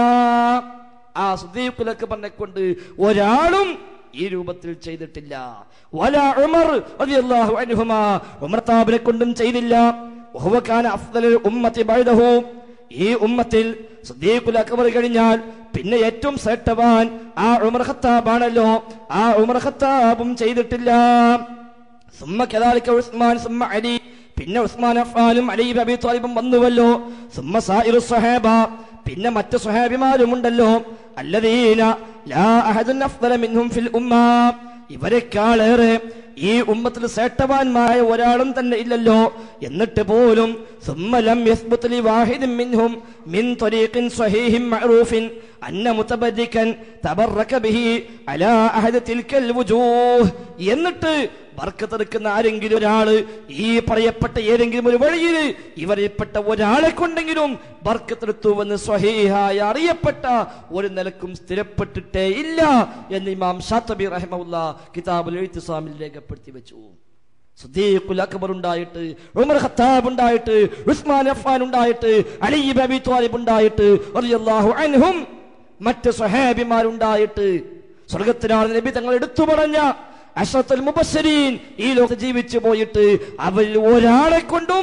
ആ സുദ്ദീഖിലൊക്കെ പറഞ്ഞുകൊണ്ട് ഒരാളും ഈ രൂപത്തിൽ ചെയ്തിട്ടില്ല വല ഉമർ റളിയല്ലാഹു അൻഹുമാ ഉമർ താബിനെ കൊണ്ടും ചെയ്തില്ല വഹുവ കാന അഫ്ദലുൽ ഉമ്മത്തി ബഅദഹു ഈ ഉമ്മത്തിൽ സുദ്ദീഖുൽ അക്ബർ കഴിഞ്ഞാൽ പിന്നെ ഏറ്റവും ശ്രേഷ്ഠവാൻ ആ ഉമർ ഖത്താബാണല്ലോ ആ ഉമർ ഖത്താബും ചെയ്തിട്ടില്ല സുമ്മ കദാലിക ഉസ്മാൻ സുമ്മ അലി പിന്നെ ഉസ്മാൻ അഫ്ഫാനും അലി ഇബ്നു അബി ത്വാലിബും വന്നുവല്ലോ സുമ്മ സായിറു സ്വഹാബ പിന്നെ മറ്റു സ്വഹാബിമാരുമുണ്ടല്ലോ അല്ലദീന ലാ അഹദുൻ അഫ്ദല മിൻഹും ഫിൽ ഉമ്മ ഇവരെക്കാളേറെ ഈ ഉമ്മത്തിൽ ശ്രേഷ്ഠവാന്മായ ഒരാളും തന്നെ ഇല്ലല്ലോ എന്നിട്ട് പോലും ثم لم يثبت لواحد منهم من طريق صحيح معروف أن متبركا تبرك به على أحد تلك الوجوه എന്നിട്ട് ബർക്കത്തെടുക്കുന്ന ആരെങ്കിലും ഒരാള് ഈ പറയപ്പെട്ട ഏതെങ്കിലും ഒരു വഴിയിൽ ഇവരിൽപ്പെട്ട ഒരാളെ കൊണ്ടെങ്കിലും ബർക്കത്തെടുത്തുവെന്ന് സ്വഹീഹായ അറിയപ്പെട്ട ഒരു നിലക്കും സ്ഥിരപ്പെട്ടിട്ടേ ഇല്ല എന്ന് ഇമാം ഷാത്തബി റഹ്മുല്ല കിതാബുൽ എഴുത്തുസാമിൽ രേഖപ്പെടുത്തി വെച്ചു സുദ്ദീഖുൽ അക്ബർ ഉണ്ടായിട്ട് ഉമർ ഖത്താബ് ഉണ്ടായിട്ട് ഉസ്മാൻ അഫ്ഫാൻ ഉണ്ടായിട്ട് അലി ഇബ്നു അബി ത്വാലിബ് ഉണ്ടായിട്ട് റളിയല്ലാഹു അൻഹും മറ്റ് സ്വഹാബിമാരുണ്ടായിട്ട് സ്വർഗത്തിലാണ് നബി തങ്ങൾ എടുത്തു പറഞ്ഞ അഷത്തുൽ മുബശ്ശരീൻ ഈ ലോകത്ത് ജീവിച്ചു പോയിട്ട് അവരിൽ ഒരാളെ കൊണ്ടും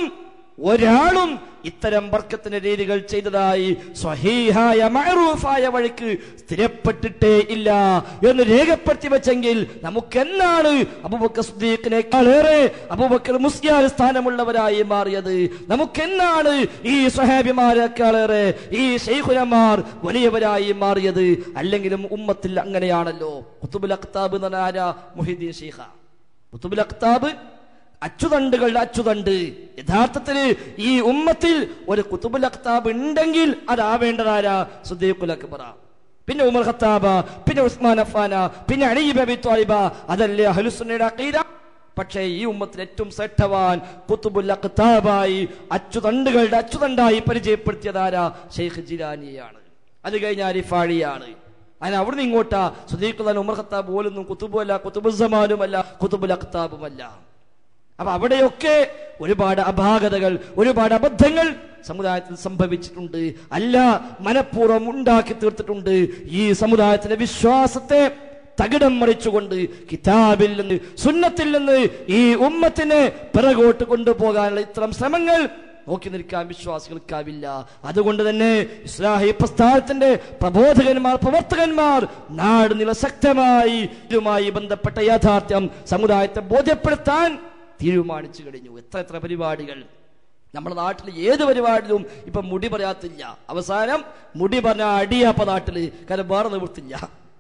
ഒരാളും ഇത്തരം ബർക്കത്തിന്റെ രീതികൾ ചെയ്തതായി സ്വഹീഹായ മഅറൂഫായ വഴിക്ക് സ്ഥിരപ്പെട്ടിട്ടേ ഇല്ല എന്ന് രേഖപ്പെടുത്തി വെച്ചെങ്കിൽ നമുക്കെന്നാണ് അബൂബക്കർ സിദ്ദീഖിനേക്കാളേറെ അബൂബക്കർ മുസ്ലിയാർ സ്ഥാനമുള്ളവരായി മാറിയത് നമുക്കെന്നാണ് ഈ സ്വഹാബിമാരെക്കാളേറെ ഈ ഷെയ്ഖുനമാർ വലിയവരായി മാറിയത് അല്ലെങ്കിലും ഉമ്മത്തിൽ അങ്ങനെയാണല്ലോ കുത്തുബുൽ അഖ്താബ് എന്ന് പറഞ്ഞ ആരാ മുഹിദ്ദീൻ ഷെയ്ഖ കുത്തുബുൽ അഖ്താബ് അച്ചുതണ്ടുകളുടെ അച്ചുതണ്ട് യഥാർത്ഥത്തിൽ ഈ ഉമ്മത്തിൽ ഒരു കുത്തുബുൽ അഖ്താബ് ഉണ്ടെങ്കിൽ അതാവേണ്ടതാരാ സുദ്ദീഖുൽ അക്ബറ പിന്നെ ഉമർ ഖത്താബ പിന്നെ ഉസ്മാൻ അഫാന പിന്നെ അലീബ് അബി ത്വാലിബ അതല്ലേ അഹ്ലുസുന്നയുടെ അഖീദ പക്ഷേ ഈ ഉമ്മത്തിൽ ഏറ്റവും ശ്രദ്ധവാൻ കുത്തുബുൽ അഖ്താബായി അച്ചുതണ്ടുകളുടെ അച്ചുതണ്ടായി പരിചയപ്പെടുത്തിയതാരാ ഷെയ്ഖ് ജിലാനിയാണ് അത് കഴിഞ്ഞ അരിഫാഴിയാണ് അതിന് അവിടുന്ന് ഇങ്ങോട്ടാ സുദീഖുല്ലാൻ ഉമർ ഖത്താബ് പോലൊന്നും കുത്തുബുമല്ല കുത്തുബുസമാനുമല്ല കുത്തുബുൽ അഖ്താബുമല്ല അപ്പൊ അവിടെയൊക്കെ ഒരുപാട് അപാകതകൾ ഒരുപാട് അബദ്ധങ്ങൾ സമുദായത്തിൽ സംഭവിച്ചിട്ടുണ്ട് അല്ല മനഃപൂർവ്വം ഉണ്ടാക്കി തീർത്തിട്ടുണ്ട് ഈ സമുദായത്തിന്റെ വിശ്വാസത്തെ തകിടം മറിച്ചുകൊണ്ട് കിതാബിൽ നിന്ന് സുന്നത്തിൽ നിന്ന് ഈ ഉമ്മത്തിനെ പിറകോട്ട് കൊണ്ടുപോകാനുള്ള ഇത്തരം ശ്രമങ്ങൾ നോക്കി നിൽക്കാൻ വിശ്വാസികൾക്കാവില്ല അതുകൊണ്ട് തന്നെ ഇസ്ലാഹി പ്രസ്ഥാനത്തിന്റെ പ്രബോധകന്മാർ പ്രവർത്തകന്മാർ നാട് നില ശക്തമായി ഇതുമായി ബന്ധപ്പെട്ട യാഥാർത്ഥ്യം സമുദായത്തെ ബോധ്യപ്പെടുത്താൻ തീരുമാനിച്ചു കഴിഞ്ഞു എത്ര എത്ര പരിപാടികൾ നമ്മുടെ നാട്ടിൽ ഏത് പരിപാടിയിലും ഇപ്പൊ മുടി പറയാത്തില്ല അവസാനം മുടി പറഞ്ഞ അടിയാപ്പ നാട്ടില് കാരണം വേറെ നിവൃത്തില്ല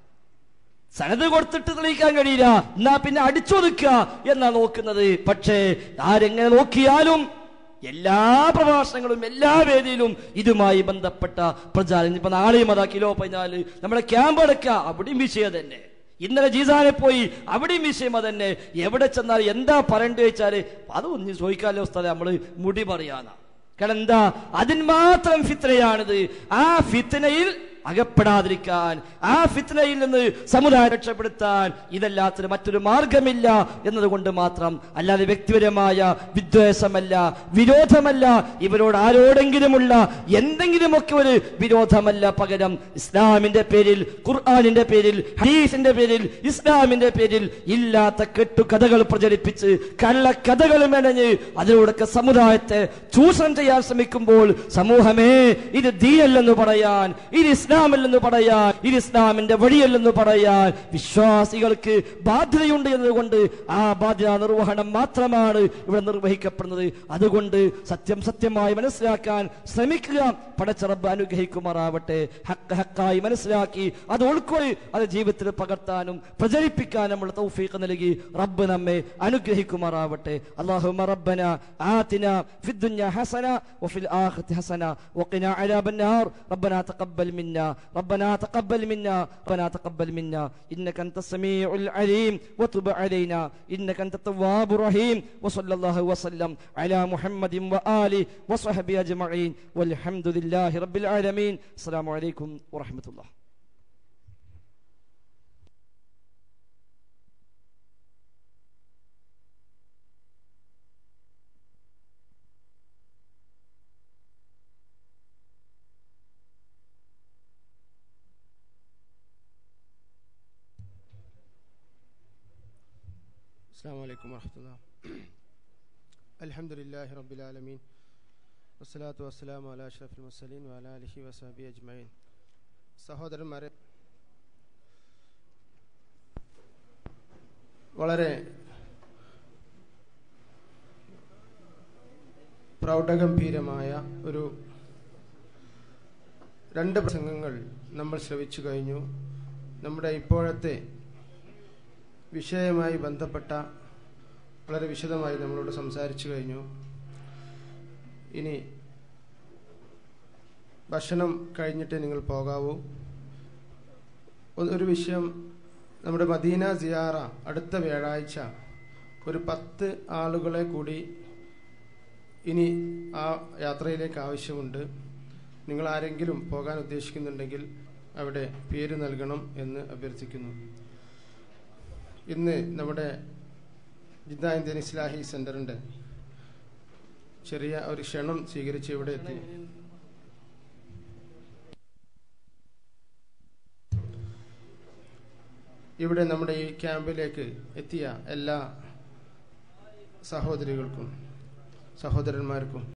സനത് കൊടുത്തിട്ട് തെളിയിക്കാൻ കഴിയില്ല എന്നാ പിന്നെ അടിച്ചൊതുക്കുക എന്നാ നോക്കുന്നത് പക്ഷേ ആരെങ്ങനെ നോക്കിയാലും എല്ലാ പ്രഭാഷണങ്ങളും എല്ലാ വേദിയിലും ഇതുമായി ബന്ധപ്പെട്ട പ്രചാരണം ഇപ്പൊ നാളെയും അതാ കിലോ പതിനാല് നമ്മുടെ ക്യാമ്പ് അടക്കുക അവിടെയും വിഷയം തന്നെ ഇന്നലെ ജീസാനെ പോയി അവിടെയും വിഷയം അതന്നെ എവിടെ ചെന്നാൽ എന്താ പറയണ്ടത് വെച്ചാല് അതൊന്നും ചോദിക്കാലോ സ്ഥലം നമ്മള് മുടി പറയാന്ന കാരണം എന്താ അതിന് മാത്രം ഫിത്രയാണിത് ആ ഫിത്തനയിൽ അകപ്പെടാതിരിക്കാൻ ആ ഫിത്നയിൽ നിന്ന് സമുദായം രക്ഷപ്പെടുത്താൻ ഇതല്ലാത്തൊരു മറ്റൊരു മാർഗമില്ല എന്നതുകൊണ്ട് മാത്രം അല്ലാതെ വ്യക്തിപരമായ വിദ്വേഷമല്ല വിരോധമല്ല ഇവരോട് ആരോടെങ്കിലുമുള്ള എന്തെങ്കിലുമൊക്കെ ഒരു വിരോധമല്ല പകരം ഇസ്ലാമിന്റെ പേരിൽ ഖുർആാനിന്റെ പേരിൽ ഹദീസിന്റെ പേരിൽ ഇസ്ലാമിന്റെ പേരിൽ ഇല്ലാത്ത കെട്ടുകഥകൾ പ്രചരിപ്പിച്ച് കള്ളക്കഥകൾ മെനഞ്ഞ് അതിലൂടെയൊക്കെ സമുദായത്തെ ചൂഷണം ചെയ്യാൻ ശ്രമിക്കുമ്പോൾ സമൂഹമേ ഇത് ദീയല്ലെന്ന് പറയാൻ ഇത് ഇസ്ലാമല്ലെന്ന് പറയാൻ ഇത് ഇസ്ലാമിന്റെ വഴിയല്ലെന്ന് പറയാൻ വിശ്വാസികൾക്ക് ബാധ്യതയുണ്ട് എന്നതുകൊണ്ട് ആ ബാധ്യത നിർവഹണം മാത്രമാണ് ഇവിടെ നിർവഹിക്കപ്പെടുന്നത് അതുകൊണ്ട് സത്യം സത്യമായി മനസ്സിലാക്കാൻ ശ്രമിക്കുക പടച്ചറബ് അനുഗ്രഹിക്കുമാറാവട്ടെ ഹക്ക് ഹക്കായി മനസ്സിലാക്കി അത് ഉൾക്കൊള്ളി അത് ജീവിതത്തിൽ പകർത്താനും പ്രചരിപ്പിക്കാനുമുള്ള തൗഫീഖ് നൽകി റബ്ബ് നമ്മെ അനുഗ്രഹിക്കുമാറാവട്ടെ അള്ളാഹുമ്മ റബ്ബന ആതിന في الدنيا حسنة وفي الآخرة حسنة وقنا عذاب النار ربنا تقبل منا ربنا تقبل منا ربنا تقبل منا إنك أنت السميع العليم وتب علينا إنك أنت التواب الرحيم وصلى الله وسلم على محمد وآله وصحبه أجمعين والحمد لله رب العالمين السلام عليكم ورحمة الله السلام عليكم ورحمة الله الحمد لله رب العالمين والصلاة والسلام على أشرف المرسلين وعلى آله وصحبه أجمعين സഹോദരന്മാരെ വളരെ പ്രൗഢഗംഭീരമായ ഒരു രണ്ട് പ്രസംഗങ്ങൾ നമ്മൾ ശ്രവിച്ചു കഴിഞ്ഞു നമ്മുടെ ഇപ്പോഴത്തെ വിഷയവുമായി ബന്ധപ്പെട്ട വളരെ വിശദമായി നമ്മളോട് സംസാരിച്ചു കഴിഞ്ഞു ഇനി ഭക്ഷണം കഴിഞ്ഞിട്ട് നിങ്ങൾ പോകാവൂ ഒ- ഒരു വിഷയം നമ്മുടെ മദീന സിയാറ അടുത്ത വ്യാഴാഴ്ച ഒരു പത്ത് ആളുകളെ കൂടി ഇനി ആ യാത്രയിലേക്ക് ആവശ്യമുണ്ട് നിങ്ങൾ ആരെങ്കിലും പോകാൻ ഉദ്ദേശിക്കുന്നുണ്ടെങ്കിൽ അവിടെ പേര് നൽകണം എന്ന് അഭ്യർത്ഥിക്കുന്നു ഇന്ന് നമ്മുടെ ജിദ്ദ ഇന്ത്യൻ ഇസ്ലാഹി സെന്ററിന്റെ ചെറിയ ഒരു ക്ഷണം സ്വീകരിച്ച് ഇവിടെ എത്തി ഇവിടെ നമ്മുടെ ഈ ക്യാമ്പിലേക്ക് എത്തിയ എല്ലാ സഹോദരികൾക്കും സഹോദരന്മാർക്കും